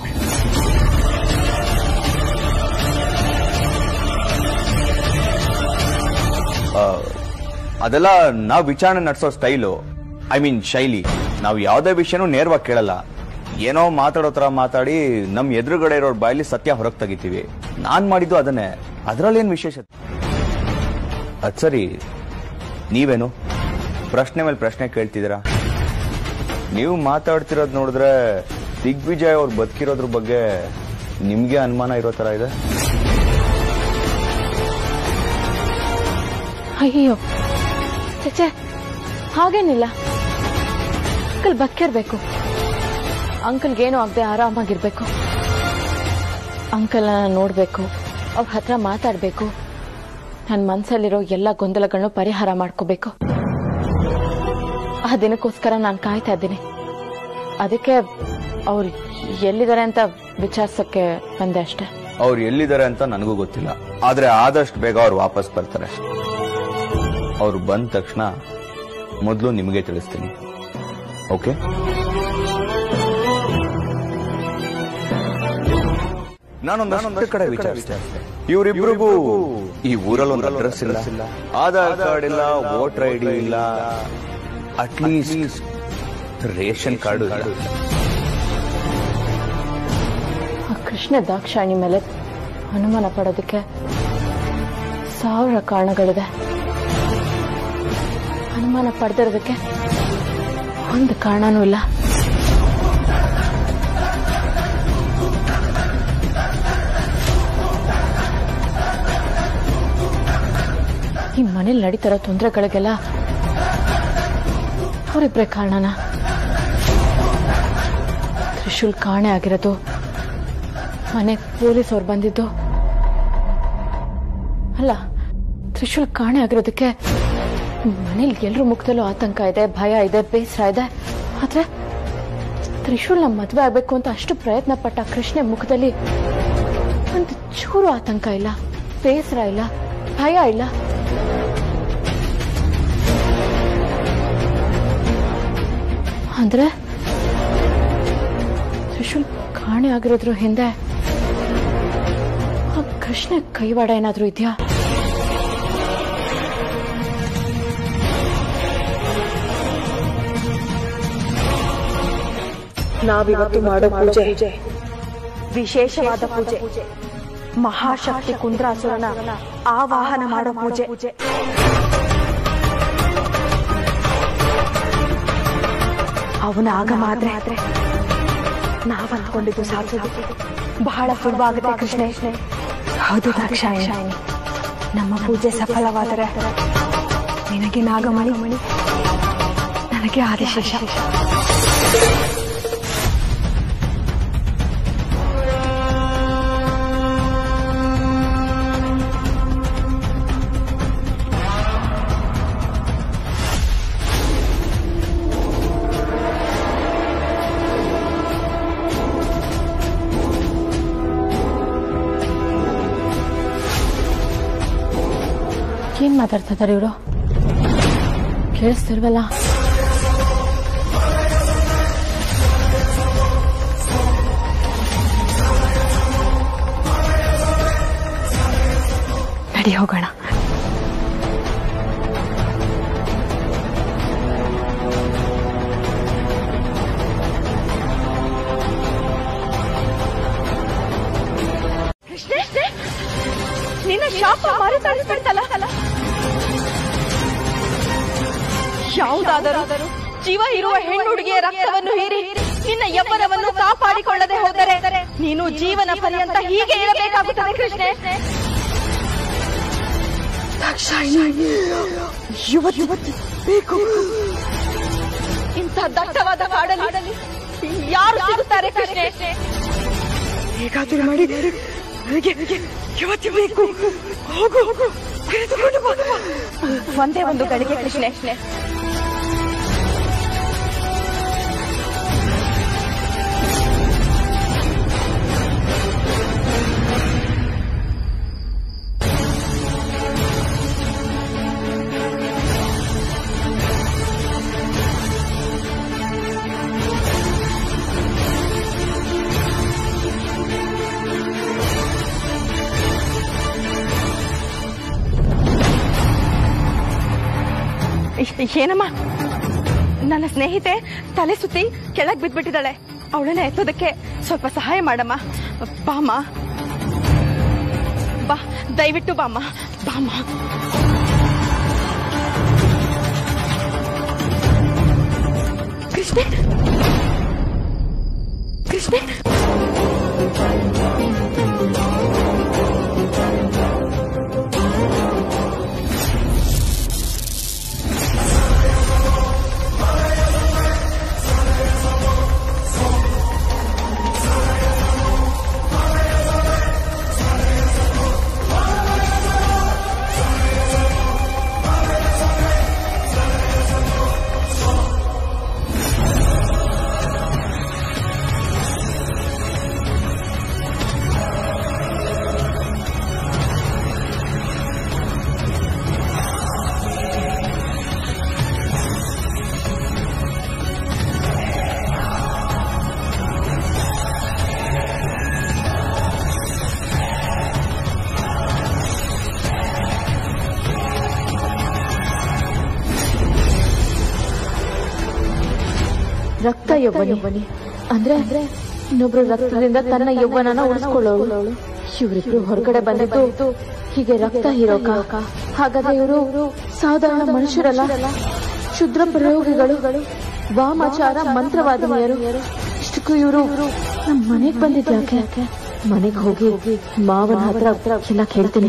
ಆ, ಅದೆಲ್ಲ ನಾವು ವಿಚಾರಣೆ ನಡೆಸೋ ಸ್ಟೈಲು ಐ ಮೀನ್ ಶೈಲಿ ನಾವು ಯಾವುದೇ ವಿಷಯನೂ ನೇರವಾಗಿ ಕೇಳಲ್ಲ ಏನೋ ಮಾತಾಡೋ ತರ ಮಾತಾಡಿ ನಮ್ ಎದುರುಗಡೆ ಇರೋ ಬಾಯಲ್ಲಿ ಸತ್ಯ ಹೊರಗೆ ತೆಗಿತೀವಿ ನಾನ್ ಮಾಡಿದ್ದು ಅದನ್ನೇ ಅದರಲ್ಲೇನು ವಿಶೇಷತೆ ಅದ್ ಸರಿ ನೀವೇನು ಪ್ರಶ್ನೆ ಮೇಲೆ ಪ್ರಶ್ನೆ ಕೇಳ್ತಿದ್ದೀರಾ ನೀವು ಮಾತಾಡ್ತಿರೋದು ನೋಡಿದ್ರೆ ದಿಗ್ವಿಜಯ್ ಅವ್ರು ಬದುಕಿರೋದ್ರ ಬಗ್ಗೆ ನಿಮ್ಗೆ ಅನುಮಾನ ಇರೋ ತರ ಇದೆ ಅಯ್ಯೋ ಚಚೆ ಹಾಗೇನಿಲ್ಲ ಅಂಕಲ್ ಬಕ್ಕಿರ್ಬೇಕು ಅಂಕಲ್ಗೇನು ಆಗದೆ ಆರಾಮಾಗಿರ್ಬೇಕು ಅಂಕಲ್ನ ನೋಡ್ಬೇಕು ಅವ್ರ ಹತ್ರ ಮಾತಾಡ್ಬೇಕು ನನ್ನ ಮನ್ಸಲ್ಲಿರೋ ಎಲ್ಲ ಗೊಂದಲಗಳನ್ನು ಪರಿಹಾರ ಮಾಡ್ಕೋಬೇಕು ಆ ದಿನಕ್ಕೋಸ್ಕರ ನಾನು ಕಾಯ್ತಾ ಇದ್ದೀನಿ ಅದಕ್ಕೆ ಅವ್ರು ಎಲ್ಲಿದ್ದಾರೆ ಅಂತ ವಿಚಾರಿಸೋಕ್ಕೆ ಬಂದೆ ಅಷ್ಟೇ ಅವ್ರು ಎಲ್ಲಿದ್ದಾರೆ ಅಂತ ನನಗೂ ಗೊತ್ತಿಲ್ಲ ಆದ್ರೆ ಆದಷ್ಟು ಬೇಗ ಅವ್ರು ವಾಪಸ್ ಬರ್ತಾರೆ ಅವ್ರು ಬಂದ ತಕ್ಷಣ ಮೊದಲು ನಿಮಗೆ ತಿಳಿಸ್ತೀನಿ ಓಕೆ ನಾನೊಂದಷ್ಟು ಕಡೆ ವಿಚಾರಿಸಿದೆ ಇವರಿಬ್ಬರಿಗೂ ಈ ಊರಲ್ಲಿ ಒಂದು ಅಡ್ರೆಸ್ ಇಲ್ಲ ಆಧಾರ್ ಕಾರ್ಡ್ ಇಲ್ಲ ವೋಟರ್ ಐ ಡಿ ಇಲ್ಲ ಅಟ್ಲೀಸ್ಟ್ ರೇಷನ್ ಕಾರ್ಡು ಇಲ್ಲ ಆ ಕೃಷ್ಣ ದಾಕ್ಷಾಯಣಿ ಮೇಲೆ ಅನುಮಾನ ಪಡೋದಕ್ಕೆ ಸಾವಿರ ಕಾರಣಗಳಿದೆ ಅನುಮಾನ ಪಡೆದಿರೋದಕ್ಕೆ ಒಂದು ಕಾರಣನೂ ಇಲ್ಲ ಈ ಮನೇಲಿ ನಡೀತಿರೋ ತೊಂದರೆಗಳಿಗೆಲ್ಲ ಅವರಿಬ್ಬರೇ ಕಾರಣನ ತ್ರಿಶೂಲ್ ಕಾಣೆ ಆಗಿರೋದು ಮನೆಗೆ ಪೊಲೀಸ್ ಅವ್ರು ಬಂದಿದ್ದು ಅಲ್ಲ ತ್ರಿಶೂಲ್ ಕಾಣೆ ಆಗಿರೋದಕ್ಕೆ ಮನೇಲಿ ಎಲ್ರ ಮುಖದಲ್ಲೂ ಆತಂಕ ಇದೆ ಭಯ ಇದೆ ಬೇಸರ ಇದೆ ಆದ್ರೆ ತ್ರಿಶೂಲ್ನ ಮದ್ವೆ ಆಗ್ಬೇಕು ಅಂತ ಅಷ್ಟು ಪ್ರಯತ್ನ ಪಟ್ಟ ಕೃಷ್ಣ ಮುಖದಲ್ಲಿ ಒಂದು ಚೂರು ಆತಂಕ ಇಲ್ಲ ಬೇಸರ ಇಲ್ಲ ಭಯ ಇಲ್ಲ ಅಂದ್ರೆ ತ್ರಿಶೂಲ್ ಕಾಣೆ ಆಗಿರೋದ್ರ ಹಿಂದೆ ಆ ಕೃಷ್ಣ ಕೈವಾಡ ಏನಾದ್ರೂ ಇದೆಯಾ ನಾವಿವತ್ತು ಮಾಡೋ ಪೂಜೆ ವಿಶೇಷವಾದ ಪೂಜೆ ಮಹಾಶಕ್ತಿ ಕುಂದ್ರಾಸುರನ ಆವಾಹನ ಮಾಡೋ ಪೂಜೆ ಅವನ ಆಗಮ ಆದ್ರೆ ನಾವ್ ಅಂದ್ಕೊಂಡಿದ್ದು ಸಾಧಿಸೋದು ಬಹಳ ಸುಲಭವಾಗುತ್ತೆ ಕೃಷ್ಣ ಹೌದು ದಾಕ್ಷಾಯಣಿ ನಮ್ಮ ಪೂಜೆ ಸಫಲವಾದರೆ ನಿನಗೆ ನಾಗಮಣಿ ನನಗೆ ಆದಿಶೇಷ ಏನ್ ಮಾತಾಡ್ತಾ ಇದಾರೆ ಇವರು ಕೇಳಿಸ್ತಿಲ್ವಲ್ಲ ನಡಿ ಹೋಗೋಣ ಶಾಪ ಮರುಕಳಿಸ್ಬಿಡ್ತಲ್ಲ ಯಾವುದಾದರೂ ಜೀವ ಇರುವ ಹೆಣ್ಣು ಹುಡುಗಿಯ ರಕ್ತವನ್ನು ಹೀರಿ ನಿನ್ನ ಯೌವನವನ್ನು ಕಾಪಾಡಿಕೊಳ್ಳದೆ ಹೋದರೆ ನೀನು ಜೀವನ ಪರ್ಯಂತ ಹೀಗೆ ಇರಬೇಕಾಗುತ್ತದೆ ಕೃಷ್ಣೆ ಬೇಕು ಇಂಥ ದಟ್ಟವಾದ ಕಾಡಲ್ಲಿ ಯಾರು ಸಿಗುತ್ತಾರೆ ಕೃಷ್ಣೆ ಹೇಗಾದರೂ ಮಾಡಿ ನನಗೆ ಯುವತಿ ಬೇಕು ಹೋಗು ಹೋಗು ಕರೆದುಕೊಂಡು ಬಾ. ಒಂದೇ ಒಂದು ಗಳಿಗೆ ಕೃಷ್ಣೆ ಏನಮ್ಮ ನನ್ನ ಸ್ನೇಹಿತೆ ತಲೆ ಸುತ್ತಿ ಕೆಳಗ್ ಬಿದ್ಬಿಟ್ಟಿದ್ದಾಳೆ ಅವಳನ್ನ ಎತ್ತೋದಕ್ಕೆ ಸ್ವಲ್ಪ ಸಹಾಯ ಮಾಡಮ್ಮ ಬಾಮ್ಮ ಬಾ ದಯವಿಟ್ಟು ಬಾಮ್ಮ ಬಾಮ್ಮ ಕೃಷ್ಣೆ ಕೃಷ್ಣೆ ರಕ್ತ ಯೌವನಿ ಅಂದ್ರೆ ಇನ್ನೊಬ್ರು ರಕ್ತದಿಂದ ತನ್ನ ಯೌವನನ ಉಳಿಸ್ಕೊಳ್ಳೋಳು ಇವರಿಬ್ರು ಹೊರಗಡೆ ಬಂದಿದ್ದು ಹೀಗೆ ರಕ್ತ ಹೀರೋಕ ಹಾಗಾದ್ರೆ ಇವರು ಸಾಧಾರಣ ಮನುಷ್ಯರಲ್ಲ ಕ್ಷುದ್ರ ಪ್ರಯೋಗಿಗಳು ವಾಮಾಚಾರ ಮಂತ್ರವಾದಿನಿಯರು ಇಷ್ಟಕ್ಕೂ ಇವರು ನಮ್ಮ ಮನೆಗ್ ಬಂದಿದ್ಯಾಕೆ ಮನೆಗ್ ಹೋಗಿ ಮಾವನ ಹತ್ರ ಎಲ್ಲ ಕೇಳ್ತೀನಿ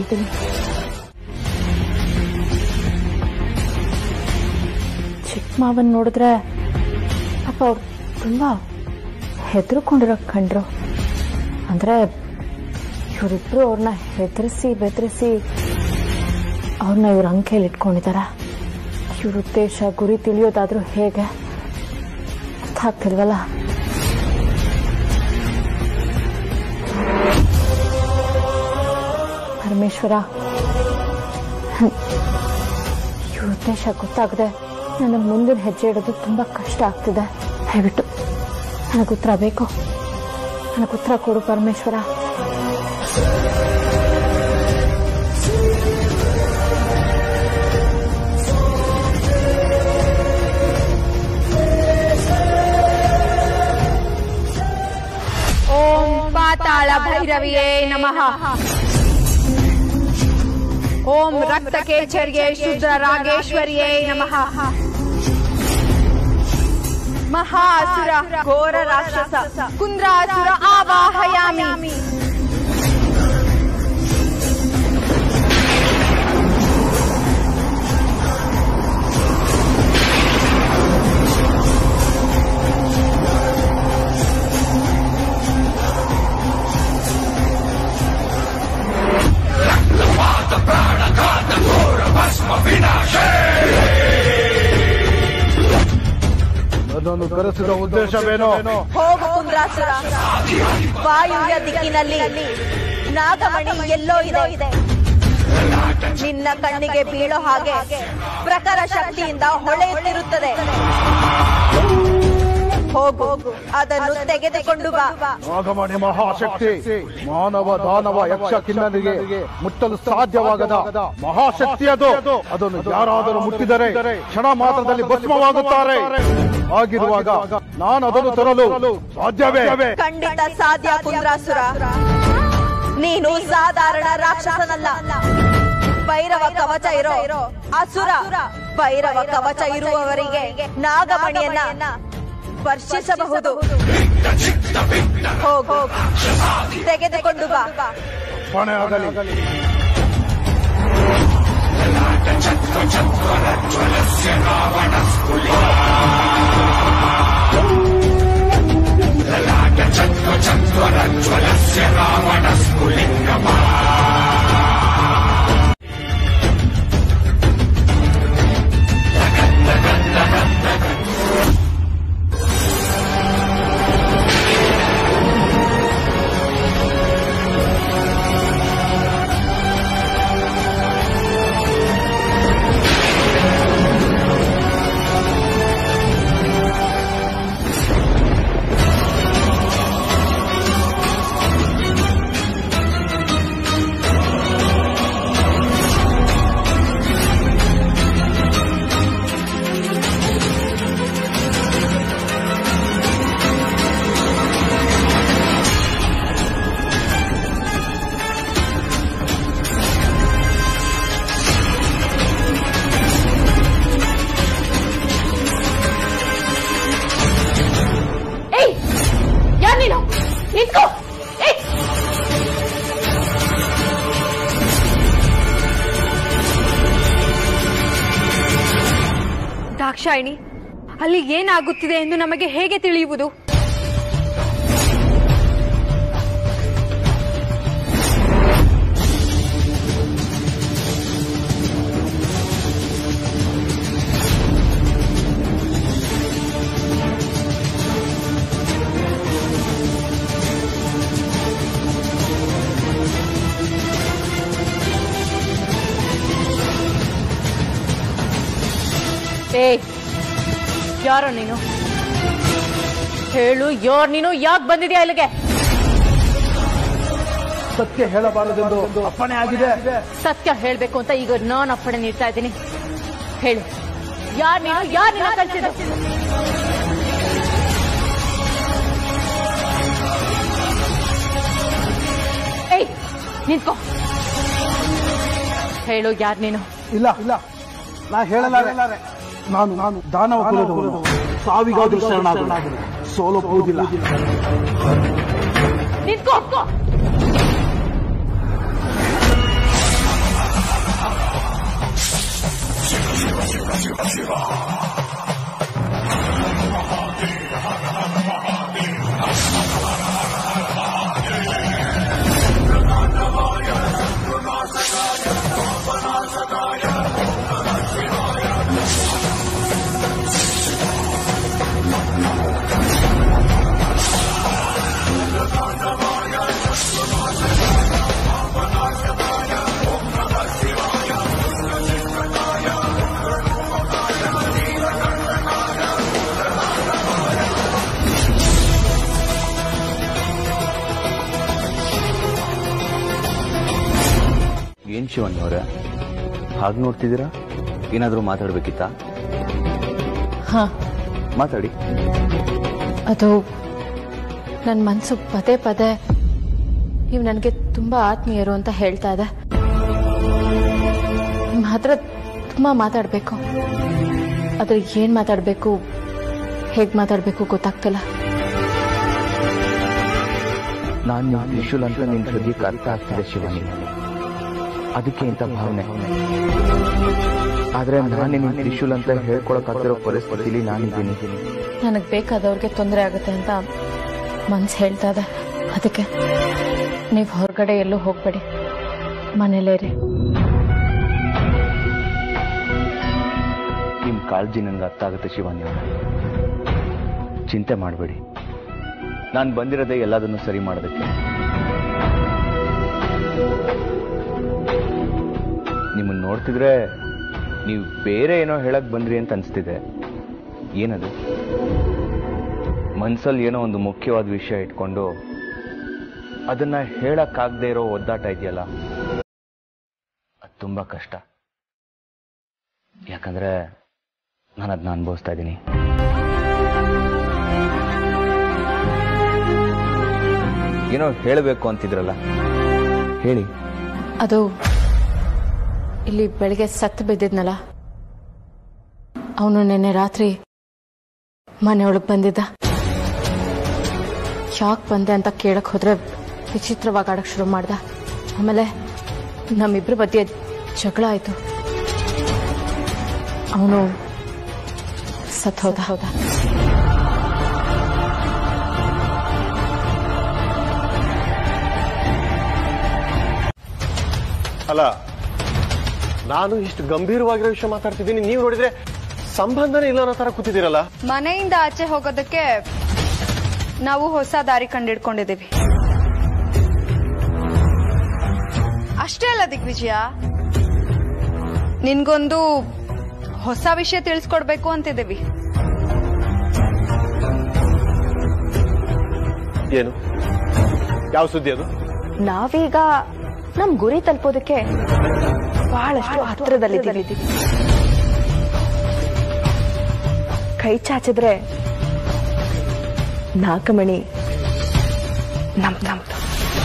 ಚಿಕ್ಕ ಮಾವನ್ ನೋಡಿದ್ರೆ ಪಾಪ ಅವ್ರು ತುಂಬಾ ಹೆದರ್ಕೊಂಡಿರೋ ಕಂಡ್ರು ಅಂದ್ರೆ ಇವರಿಬ್ರು ಅವ್ರನ್ನ ಹೆದರಿಸಿ ಬೆದರಿಸಿ ಅವ್ರನ್ನ ಇವ್ರ ಅಂಕೆಯಲ್ಲಿ ಇಟ್ಕೊಂಡಿದಾರ ಇವ್ರ ಉದ್ದೇಶ ಗುರಿ ತಿಳಿಯೋದಾದ್ರೂ ಹೇಗೆ ಅರ್ಥ ಆಗ್ತಿಲ್ವಲ್ಲ ಪರಮೇಶ್ವರ ಇವ್ರ ಉದ್ದೇಶ ಗೊತ್ತಾಗದೆ ನನಗೆ ಮುಂದಿನ ಹೆಜ್ಜೆ ಇಡೋದು ತುಂಬಾ ಕಷ್ಟ ಆಗ್ತಿದೆ ದಯವಿಟ್ಟು ನನಗೆ ಉತ್ತರ ಬೇಕು ನನಗೆ ಉತ್ತರ ಕೊಡು ಪರಮೇಶ್ವರ ಓಂ ಪಾತಾಳ ಭೈರವಿಯೇ ನಮಃ ಓಂ ರಕ್ತ ಕೇಚರ್ಗೆ ಶುದ್ಧ ರಾಗೇಶ್ವರಿಯೇ ನಮಃ ಮಹಾಸುರ ಘೋರ ರಾಕ್ಷಸ ಕುಂದ್ರಾಸುರ ಆವಾಹಯಾಮಿ ನನ್ನನ್ನು ಕರೆಸಿದ ಉದ್ದೇಶವೇನೋ ಹೋಗು ಕುಂದ್ರಾಸುರ ವಾಯುವ್ಯ ದಿಕ್ಕಿನಲ್ಲಿ ನಾಗಮಣಿ ಎಲ್ಲೋ ಇದೆ ನಿನ್ನ ಕಣ್ಣಿಗೆ ಬೀಳೋ ಹಾಗೆ ಪ್ರಖರ ಶಕ್ತಿಯಿಂದ ಹೊಳೆಯುತ್ತಿರುತ್ತದೆ ಹೋಗು ಅದನ್ನು ತೆಗೆದುಕೊಂಡು ಬಾ ನಾಗಮಣಿ ಮಹಾಶಕ್ತಿ ಮಾನವ ದಾನವ ಯಕ್ಷ ಕಿನ್ನನಿಗೆ ಮುಟ್ಟಲು ಸಾಧ್ಯವಾಗದ ಮಹಾಶಕ್ತಿ ಅದು ಅದನ್ನು ಯಾರಾದರೂ ಮುಟ್ಟಿದರೆ ಕ್ಷಣ ಮಾತ್ರದಲ್ಲಿ ಭಸ್ಮವಾಗುತ್ತಾರೆ ಆಗಿರುವಾಗ ನಾನು ಅದನ್ನು ತರಲು ಸಾಧ್ಯವೇ ಖಂಡಿತ ಸಾಧ್ಯ ಕುಂದ್ರಾಸುರ ನೀನು ಸಾಧಾರಣ ರಾಕ್ಷಸನಲ್ಲ ಭೈರವ ಕವಚ ಇರೋ ಅಸುರ ಭೈರವ ಕವಚ ಇರುವವರಿಗೆ ನಾಗಮಣಿಯನ್ನ ವರ್ಷಿಸಬಹುದು ಹೋಗು ತೆಗೆದುಕೊಂಡು ಬಾ ಪಣೆ ಆಗಲಿ ಏಯ್ ಯಾರ್ ನೀನು ನಿಂತ್ಕೋ ಏಯ್ ದಾಕ್ಷಾಯಿಣಿ ಅಲ್ಲಿ ಏನಾಗುತ್ತಿದೆ ಎಂದು ನಮಗೆ ಹೇಗೆ ತಿಳಿಯುವುದು ಏಯ್ ಯಾರೋ ನೀನು ಹೇಳು ಯಾರ್ ನೀನು ಯಾಕೆ ಬಂದಿದ್ಯಾ ಇಲ್ಲಿಗೆ ಸತ್ಯ ಹೇಳಬಾರದೆಂದು ಅಪ್ಪಣೆ ಆಗಿದೆ ಸತ್ಯ ಹೇಳ್ಬೇಕು ಅಂತ ಈಗ ನಾನು ಅಪ್ಪಣೆ ನೀಡ್ತಾ ಇದ್ದೀನಿ ಹೇಳು ಯಾರ್ ನೀನು ಯಾರ್ ನಿನ್ನ ಕಳ್ಸಿದ್ದು ಏಯ್ ನಿಂತ್ಕೋ ಹೇಳು ಯಾರ್ ನೀನು ಇಲ್ಲ ಇಲ್ಲ ನಾ ಹೇಳಲಾರೆ ನಾನು ನಾನು ದಾನವ ಕುಲದವನು ಸಾವಿಗಾದ್ರೂ ಶರಣಾಗಲು ಸೋಲೋಪುವುದಿಲ್ಲ ನಿಂತ್ಕೋ ಏನ್ ಶಿವಣ್ಣ ಅವರೇ ಹಾಗೆ ನೋಡ್ತಿದ್ದೀರಾ ಏನಾದರೂ ಮಾತಾಡ್ಬೇಕಿತ್ತಾ ಹಾ ಮಾತಾಡಿ ಅದು ನನ್ನ ಮನಸ್ಸು ಪದೇ ಪದೇ ನೀವು ನನಗೆ ತುಂಬಾ ಆತ್ಮೀಯರು ಅಂತ ಹೇಳ್ತಾ ಇದೆ ನಿಮ್ಮ ಹತ್ರ ತುಂಬಾ ಮಾತಾಡಬೇಕು ಆದ್ರೆ ಏನ್ ಮಾತಾಡಬೇಕು ಹೇಗ್ ಮಾತಾಡಬೇಕು ಗೊತ್ತಾಗ್ತಿಲ್ಲ ನಾನು ನಿಮ್ಮ ತ್ರಿಶೂಲ್ ಅಂತ ನಿನ್ನ ಹೃದಯಕ್ಕೆ ಅರ್ಥ ಆಗ್ತಿದೆ ಶಿವಾನಿ ಅದಕ್ಕೆ ಇಂಥ ಭಾವನೆ ಆದ್ರೆ ನಾನು ನಿನ್ನ ತ್ರಿಶೂಲ್ ಅಂತ ಹೇಳ್ಕೊಳಕ್ಕಾಗ್ತಿರೋ ಪರಿಸ್ಥಿತಿಲಿ ನಾನಿದ್ದೀನಿ ನನಗೆ ಬೇಕಾದವ್ರಿಗೆ ತೊಂದರೆ ಆಗುತ್ತೆ ಅಂತ ಮನ್ಸು ಹೇಳ್ತಾ ಇದೆ ಅದಕ್ಕೆ ನೀವು ಹೊರಗಡೆ ಎಲ್ಲೂ ಹೋಗ್ಬೇಡಿ ಮನೇಲೇ ರೀ ನಿಮ್ ಕಾಳಜಿ ನನ್ಗೆ ಅರ್ಥ ಆಗುತ್ತೆ ಶಿವಾನಿ ಅವರೇ ಚಿಂತೆ ಮಾಡಬೇಡಿ ನಾನು ಬಂದಿರೋದೇ ಎಲ್ಲದನ್ನು ಸರಿ ಮಾಡೋದಕ್ಕೆ ನಿಮ್ಮನ್ನ ನೋಡ್ತಿದ್ರೆ ನೀವು ಬೇರೆ ಏನೋ ಹೇಳಕ್ ಬಂದ್ರಿ ಅಂತ ಅನ್ಸ್ತಿದೆ ಏನದು ಮನ್ಸಲ್ಲಿ ಏನೋ ಒಂದು ಮುಖ್ಯವಾದ ವಿಷಯ ಇಟ್ಕೊಂಡು ಅದನ್ನ ಹೇಳಕ್ಕಾಗದೇ ಇರೋ ಒದ್ದಾಟ ಇದೆಯಲ್ಲ ಅದು ತುಂಬಾ ಕಷ್ಟ ಯಾಕಂದ್ರೆ ನಾನು ಅದನ್ನ ಅನುಭವಿಸ್ತಾ ಇದ್ದೀನಿ ಏನೋ ಹೇಳಬೇಕು ಅಂತಿದ್ರಲ್ಲ ಹೇಳಿ ಅದು ಇಲ್ಲಿ ಬೆಳಿಗ್ಗೆ ಸತ್ತು ಬಿದ್ದಿದ್ನಲ್ಲ ಅವನು ನಿನ್ನೆ ರಾತ್ರಿ ಮನೆಯೊಳಗೆ ಬಂದಿದ್ದ ಯಾಕೆ ಬಂದೆ ಅಂತ ಕೇಳಕ್ ಹೋದ್ರೆ ವಿಚಿತ್ರವಾಗಿ ಆಡಕ್ ಶುರು ಮಾಡ್ದ ಆಮೇಲೆ ನಮ್ಮಿಬ್ರ ಮಧ್ಯೆ ಜಗಳ ಆಯ್ತು ಅವನು ಸತ್ ಹೋದ ಹೌದಾ ಅಲ್ಲ ನಾನು ಇಷ್ಟು ಗಂಭೀರವಾಗಿರೋ ವಿಷಯ ಮಾತಾಡ್ತಿದ್ದೀನಿ ನೀವು ನೋಡಿದ್ರೆ ಸಂಬಂಧನೇ ಇಲ್ಲ ಅನ್ನೋ ತರ ಕೂತಿದ್ದೀರಲ್ಲ ಮನೆಯಿಂದ ಆಚೆ ಹೋಗೋದಕ್ಕೆ ನಾವು ಹೊಸ ದಾರಿ ಕಂಡಿಡ್ಕೊಂಡಿದ್ದೀವಿ ಅಷ್ಟೇ ಅಲ್ಲ ದಿಗ್ವಿಜಯ ನಿನ್ಗೊಂದು ಹೊಸ ವಿಷಯ ತಿಳಿಸ್ಕೊಡ್ಬೇಕು ಅಂತಿದ್ದೀವಿ ಏನು ಯಾವ ಸುದ್ದಿ ಅದು ನಾವೀಗ ನಮ್ ಗುರಿ ತಲುಪೋದಕ್ಕೆ ಬಹಳಷ್ಟು ಹತ್ರದಲ್ಲಿದ್ದೀವಿ ಕೈ ಚಾಚಿದ್ರೆ ನಾಗಮಣಿ ನಮ್ ನಮ್ದು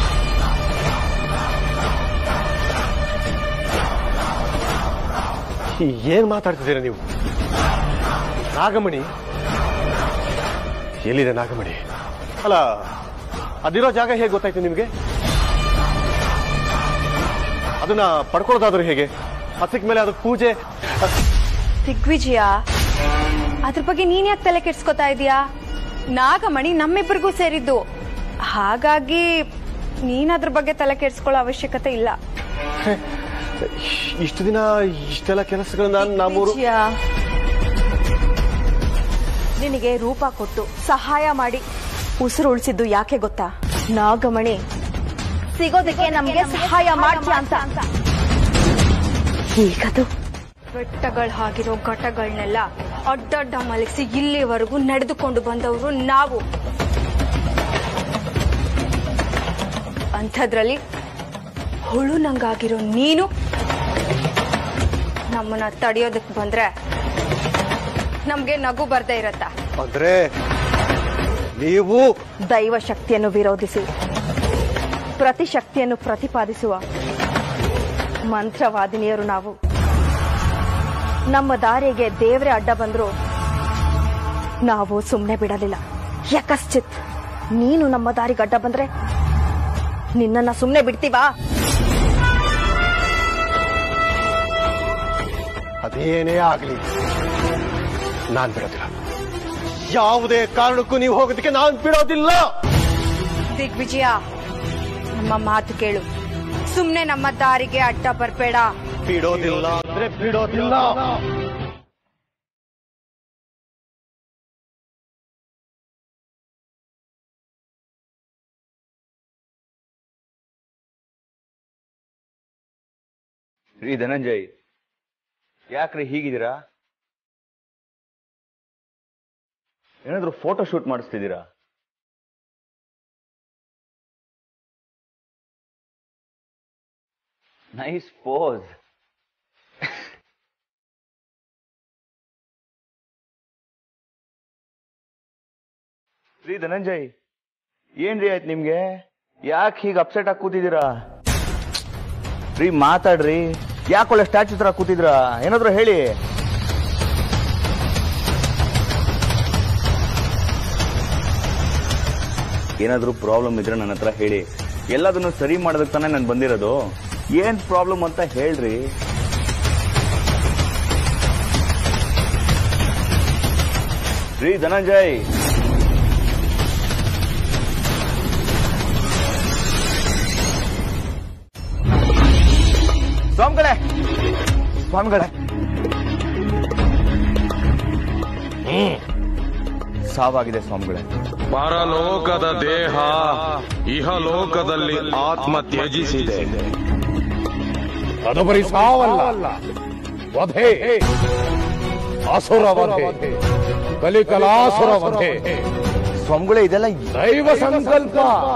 ಈ ಏನ್ ಮಾತಾಡ್ತಿದ್ದೀರಾ ನೀವು ನಾಗಮಣಿ ಎಲ್ಲಿದೆ ನಾಗಮಣಿ ಅಲ್ಲ ಅದಿರೋ ಜಾಗ ಹೇಗೆ ಗೊತ್ತಾಯ್ತು ನಿಮ್ಗೆ ಅದನ್ನ ಪಡ್ಕೊಳ್ಳೋದಾದ್ರೂ ಹೇಗೆ ಹಸಿಕ್ ಮೇಲೆ ಅದಕ್ಕೆ ಪೂಜೆ ದಿಗ್ವಿಜಯ ಅದ್ರ ಬಗ್ಗೆ ನೀನ್ ಯಾಕೆ ತಲೆ ಕೆಡ್ಸ್ಕೊತಾ ಇದೀಯಾ ನಾಗಮಣಿ ನಮ್ಮಿಬ್ಬರಿಗೂ ಸೇರಿದ್ದು ಹಾಗಾಗಿ ನೀನ್ ಅದ್ರ ಬಗ್ಗೆ ತಲೆ ಕೆಡ್ಸ್ಕೊಳ್ಳೋ ಅವಶ್ಯಕತೆ ಇಲ್ಲ ಇಷ್ಟು ದಿನ ಇಷ್ಟೆಲ್ಲ ಕೆಲಸಗಳನ್ನ ನಮ್ಮೂರು ವಿಜಯ, ನಿನಗೆ ರೂಪ ಕೊಟ್ಟು ಸಹಾಯ ಮಾಡಿ ಉಸಿರು ಉಳಿಸಿದ್ದು ಯಾಕೆ ಗೊತ್ತಾ ನಾಗಮಣಿ ಸಿಗೋದಕ್ಕೆ ನಮ್ಗೆ ಸಹಾಯ ಮಾಡ್ತೀಯ ಅಂತ ಈಗದು ಬೆಟ್ಟಗಳ ಹಾಗಿರೋ ಘಟಗಳನ್ನೆಲ್ಲ ಅಡ್ಡಡ್ಡ ಮಲಗಿಸಿ ಇಲ್ಲಿವರೆಗೂ ನಡೆದುಕೊಂಡು ಬಂದವರು ನಾವು ಅಂಥದ್ರಲ್ಲಿ ಹುಳು ನಂಗಾಗಿರೋ ನೀನು ನಮ್ಮನ್ನ ತಡೆಯೋದಕ್ ಬಂದ್ರೆ ನಮ್ಗೆ ನಗು ಬರ್ದೇ ಇರತ್ತ ಅಂದ್ರೆ ನೀವು ದೈವ ಶಕ್ತಿಯನ್ನು ವಿರೋಧಿಸಿ ಪ್ರತಿ ಶಕ್ತಿಯನ್ನು ಪ್ರತಿಪಾದಿಸುವ ಮಂತ್ರವಾದಿನಿಯರು ನಾವು ನಮ್ಮ ದಾರಿಗೆ ದೇವರೇ ಅಡ್ಡ ಬಂದ್ರು ನಾವು ಸುಮ್ಮನೆ ಬಿಡಲಿಲ್ಲ ಯಕಶ್ಚಿತ್ ನೀನು ನಮ್ಮ ದಾರಿಗೆ ಅಡ್ಡ ಬಂದ್ರೆ ನಿನ್ನನ್ನ ಸುಮ್ಮನೆ ಬಿಡ್ತೀವಾ ಅದೇನೇ ಆಗ್ಲಿ ನಾನ್ ಬಿಡೋದಿಲ್ಲ ಯಾವುದೇ ಕಾರಣಕ್ಕೂ ನೀವು ಹೋಗೋದಕ್ಕೆ ನಾನ್ ಬಿಡೋದಿಲ್ಲ ದಿಗ್ವಿಜಯ ನಮ್ಮ ಮಾತು ಕೇಳು ಸುಮ್ನೆ ನಮ್ಮ ದಾರಿಗೆ ಅಡ್ಡ ಬರ್ಬೇಡ ಬಿಡೋದಿಲ್ಲ ಅಂದ್ರೆ ಬಿಡೋದಿಲ್ಲ ರೀ ಧನಂಜಯ್ ಯಾಕ್ರಿ ಹೀಗಿದ್ದೀರಾ ಏನಾದ್ರೂ ಫೋಟೋ ಶೂಟ್ ಮಾಡಿಸ್ತಿದ್ದೀರಾ ನೈಸ್ ಪೋಸ್ ರೀ ಧನಂಜಯ್ ಏನ್ರಿ ಆಯ್ತು ನಿಮ್ಗೆ ಯಾಕೆ ಹೀಗೆ ಅಪ್ಸೆಟ್ ಆಗಿ ಕೂತಿದ್ದೀರಾ ರೀ ಮಾತಾಡ್ರಿ ಯಾಕೆ ಒಳ್ಳೆ ಸ್ಟ್ಯಾಚು ತರ ಕೂತಿದ್ರಾ ಏನಾದ್ರು ಹೇಳಿ ಏನಾದ್ರೂ ಪ್ರಾಬ್ಲಮ್ ಇದ್ರೆ ನನ್ನ ಹತ್ರ ಹೇಳಿ ಎಲ್ಲದನ್ನು ಸರಿ ಮಾಡೋದಕ್ಕೆ ತಾನೇ ನಾನು ಬಂದಿರೋದು ಏನ್ ಪ್ರಾಬ್ಲಮ್ ಅಂತ ಹೇಳ್ರಿ ರೀ ಧನಂಜಯ್ ಸ್ವಾಮಿಗಳೇ ಸ್ವಾಮಿಗಳೇ ಸಾವಾಗಿದೆ ಸ್ವಾಮಿಗಳೇ ಪರಲೋಕದ ದೇಹ ಇಹಲೋಕದಲ್ಲಿ ಆತ್ಮ ತ್ಯಜಿಸಿದೆ ಅದು ಬರೀ ಸಾವಲ್ಲ ವಧೆ ಅಸುರ ವಧೆ ಕಲಿಕಲಾಸುರ ವಧೆ ಸ್ವಾಮಿಗಳೇ ಇದೆಲ್ಲ ದೈವ ಸಂಕಲ್ಪ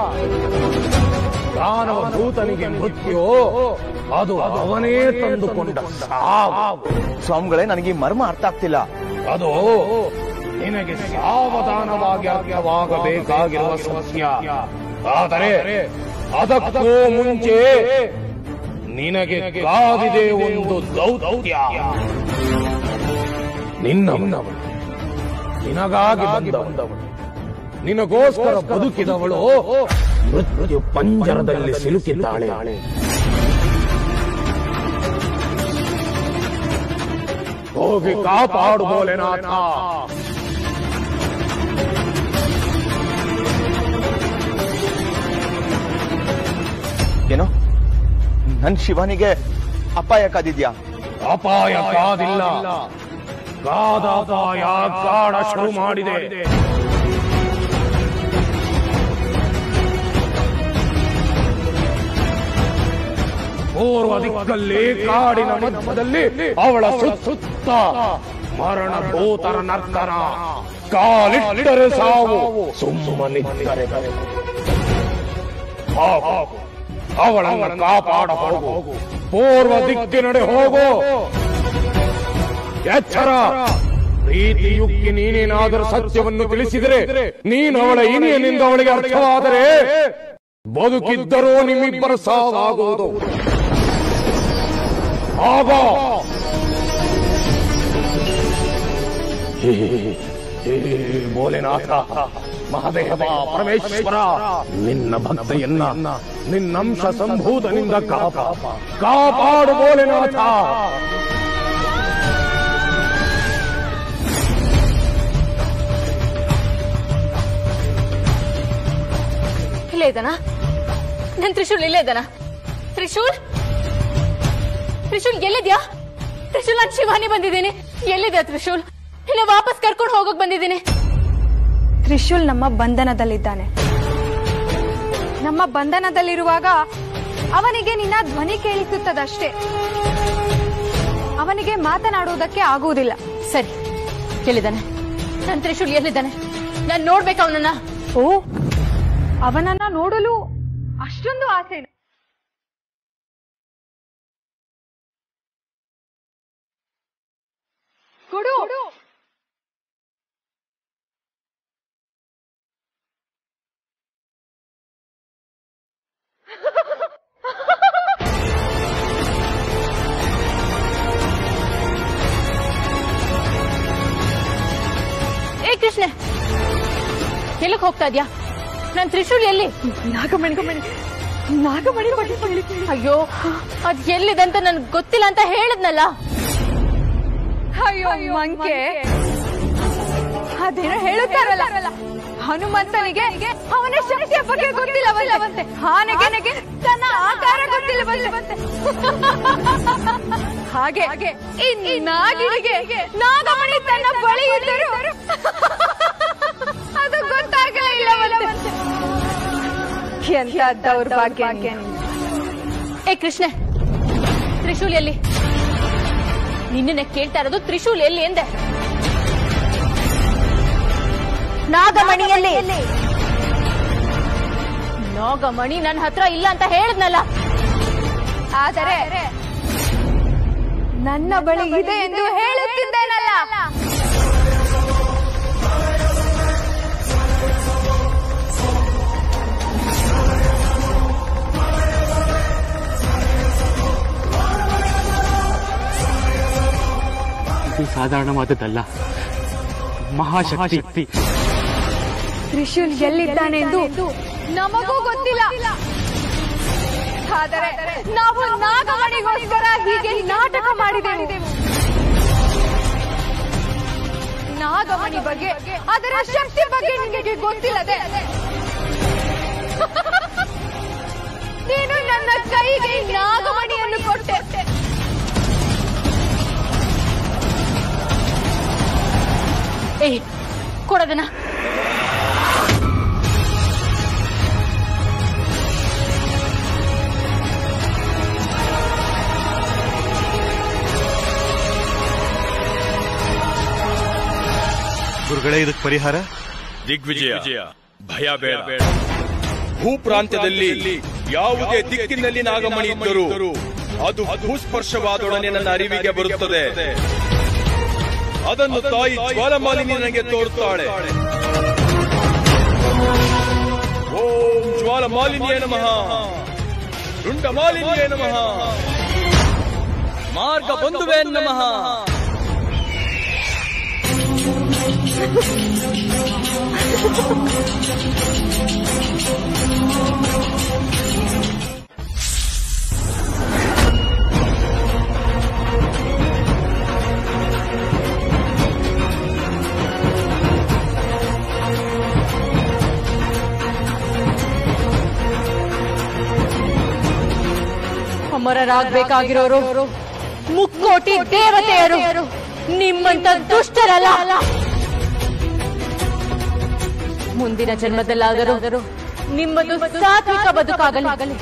ದಾನವ ಭೂತನಿಗೆ ಮೃತ್ಯು ಅದು ಅವನೇ ತಂದುಕೊಂಡ ಸಾವು ಸ್ವಾಮಿಗಳೇ ನನಗೆ ಈ ಮರ್ಮ ಅರ್ಥ ಆಗ್ತಿಲ್ಲ ಅದು ನಿನಗೆ ಸಾವಧಾನವಾಗಿ ಅರ್ಥವಾಗಬೇಕಾಗಿರುವ ಸತ್ಯ ಆದರೆ ಅದಕ್ಕೂ ಮುಂಚೆ ನಿನಗೆ ಕಾದಿದೆ ಒಂದು ದೌತ್ಯ ನಿನ್ನವನವಳು ನಿನಗಾಗಿ ಬಂದವಳು ನಿನಗೋಸ್ಕರ ಬದುಕಿದವಳು ಮೃತ್ಯು ಪಂಜರದಲ್ಲಿ ಸಿಲುಕಿದ್ದಾಳೆ ಹೋಗಿ ಕಾಪಾಡು ಭೋಲೆನಾಥ ಏನೋ ನನ್ ಶಿವನಿಗೆ ಅಪಾಯ ಕಾದಿದ್ಯಾ ಅಪಾಯ ಕಾದಿಲ್ಲ ಕಾದ ಅಪಾಯ ಕಾಡ ಶುರು ಮಾಡಿದೆ ಪೂರ್ವ ದಿಕ್ಕಲ್ಲಿ ಕಾಡಿನ ಮಧ್ಯದಲ್ಲಿ ಅವಳ ಸುತ್ತ ಮರಣ ಭೂತರ ನರ್ತನ ಕಾಲಿಟ್ಟರೆ ಸಾವು ಸುಮ್ಮನಿದ್ದರೆ ಹೋಗು. ಅವಳನ್ನು ಕಾಪಾಡ ಹೋಗು ಪೂರ್ವ ದಿಕ್ಕಿನಡೆ ಹೋಗು ಎಚ್ಚರ ಪ್ರೀತಿಯುಕ್ತಿ ನೀನೇನಾದರೂ ಸತ್ಯವನ್ನು ತಿಳಿಸಿದರೆ ನೀನು ಅವಳ ಇನಿಯನಿಂದ ಅವಳಿಗೆ ಅರ್ಥವಾದರೆ ಬದುಕಿದ್ದರೂ ನಿಮ್ಮಿಬ್ಬರ ಸಾವಾಗುವುದು ಆಗೋ ಹೇ, ಹೇ, ಭೋಲೆನಾಥ ಮಹದೇವ ಪರಮೇಶ್ವರ ನಿನ್ನ ಭಕ್ತೆಯನ್ನ ನಿನ್ನಂಶ ಸಂಭೂತನಿಂದ ಕಾಪ ಕಾಪಾಡು ಭೋಲೆನಾಥ ಇಲ್ಲೇ ಇದ್ದಾನ ನನ್ ತ್ರಿಶೂಲ್ ಇಲ್ಲೇ ಇದ್ದಾನ ತ್ರಿಶೂಲ್ ತ್ರಿಶೂಲ್ ಎಲ್ಲಿದ್ಯಾ ತ್ರಿಶೂಲ್ ನಾನು ಶಿವಾನಿ ಬಂದಿದ್ದೀನಿ ಎಲ್ಲಿದ್ಯಾ ತ್ರಿಶೂಲ್ ನಿನ್ನ ವಾಪಸ್ ಕರ್ಕೊಂಡು ಹೋಗಕ್ ಬಂದಿದ್ದೀನಿ ತ್ರಿಶೂಲ್ ನಮ್ಮ ಬಂಧನದಲ್ಲಿದ್ದಾನೆ ನಮ್ಮ ಬಂಧನದಲ್ಲಿರುವಾಗ ಅವನಿಗೆ ನಿನ್ನ ಧ್ವನಿ ಕೇಳಿಸುತ್ತದಷ್ಟೇ ಅವನಿಗೆ ಮಾತನಾಡುವುದಕ್ಕೆ ಆಗುವುದಿಲ್ಲ ಸರಿ ಎಲ್ಲಿದ್ದಾನೆ ನನ್ ತ್ರಿಶೂಲ್ ಎಲ್ಲಿದ್ದಾನೆ ನಾನ್ ನೋಡ್ಬೇಕು ಅವನನ್ನ ಓ ಅವನನ್ನ ನೋಡಲು ಅಷ್ಟೊಂದು ಆಸೆ ಕೊಡು ಏ ಕೃಷ್ಣ ಎಲ್ಲಿಗೆ ಹೋಗ್ತಾ ಇದ್ಯಾ ನನ್ ತ್ರಿಶೂಲ್ ಎಲ್ಲಿ ನಾಗಮಣಿ ನಾಗಮಣಿ ಅಯ್ಯೋ ಅದ್ ಎಲ್ಲಿದೆ ಅಂತ ನನ್ಗೆ ಗೊತ್ತಿಲ್ಲ ಅಂತ ಹೇಳಿದ್ನಲ್ಲ ಅಯ್ಯೋ ಮಂಕೆ ಅದೇನೋ ಹೇಳುತ್ತಾರಲ್ಲ ಹನುಮಂತನಿಗೆ ಅವನ ಶಕ್ತಿಯ ಬಗ್ಗೆ ಗೊತ್ತಿಲ್ಲವಲ್ಲವಂತೆ ಆನೆಗೆ ತನ್ನ ಆಕಾರ ಗೊತ್ತಿಲ್ಲವಲ್ಲವಂತೆ ಹಾಗೆ ಈ ನಾಗಿಣಿಗೆ ನಾಗಮಣಿ ತನ್ನ ಬಳಿ ಇದ್ದರು ಅದು ಗೊತ್ತಾಗಲೇ ಇಲ್ಲವಂತೆ ಎಂತ ದೌರ್ಭಾಗ್ಯ ಏ ಕೃಷ್ಣ ತ್ರಿಶೂಲ್ ಎಲ್ಲಿ ನಿನ್ನನ್ನ ಕೇಳ್ತಾ ಇರೋದು ತ್ರಿಶೂಲ್ ಎಲ್ಲಿ ಎಂದೆ ನಾಗಮಣಿಯಲ್ಲಿ ನಾಗಮಣಿ ನನ್ನ ಹತ್ರ ಇಲ್ಲ ಅಂತ ಹೇಳಿದ್ನಲ್ಲ ಆದರೆ ನನ್ನ ಬಳಿ ಇದೆ ಎಂದು ಹೇಳುತ್ತಿದ್ದೇನಲ್ಲ ಇದು ಸಾಧಾರಣವಾದದ್ದಲ್ಲ ಮಹಾಶಕ್ತಿ ತ್ರಿಶೂಲ್ ಎಲ್ಲಿದ್ದಾನೆ ಎಂದು ನಮಗೂ ಗೊತ್ತಿಲ್ಲ ಆದರೆ ನಾವು ನಾಗಮಣಿಗೋಸ್ಕರ ಹೀಗೆ ನಾಟಕ ಮಾಡಿದೆವು ನಾಗಮಣಿ ಬಗ್ಗೆ ಅದರ ಶಕ್ತಿ ಬಗ್ಗೆ ನಿನಗೆ ಗೊತ್ತಿಲ್ಲದೆ ನೀನು ನನ್ನ ಕೈಗೆ ನಾಗಮಣಿಯನ್ನು ಕೊಟ್ಟೆ ಏ ಕೊಡೋದನ್ನ ಗುರುಗಳೇ ಇದಕ್ಕೆ ಪರಿಹಾರ ದಿಗ್ವಿಜಯ ಭಯ ಬೇಡ ಭೂಪ್ರಾಂತ್ಯದಲ್ಲಿ ಯಾವುದೇ ದಿಕ್ಕಿನಲ್ಲಿ ನಾಗಮಣಿ ಇದ್ದರೂ ಅದು ಭೂಸ್ಪರ್ಶವಾದೊಡನೆ ನನ್ನ ಅರಿವಿಗೆ ಬರುತ್ತದೆ ಅದನ್ನು ತಾಯಿ ಜ್ವಾಲಮಾಲಿನಿ ನನಗೆ ತೋರುತ್ತಾಳೆ ಓಂ ಜ್ವಾಲಮಾಲಿನಿ ಮಾಲಿನ್ಯೇ ನಮಃ ರುಂಡ ಮಾಲಿನ್ಯೇ ನಮಃ ಮಾರ್ಗ ಬಂಧುವೇ ನಮಃ ಅಮರರಾಗ್ಬೇಕಾಗಿರೋರು ಮುಕ್ಕೋಟಿ ದೇವತೆಯರು ನಿಮ್ಮಂತ ದುಷ್ಟರಲ್ಲ ಮುಂದಿನ ಜನ್ಮದಲ್ಲಾದರೂ ನಿಮ್ಮದು ಸಾತ್ವಿಕ ಬದುಕಾಗಲಿ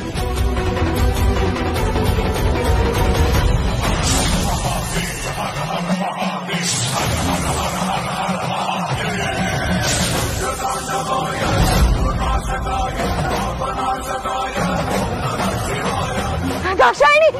ದಾಕ್ಷಾಯಿಣಿ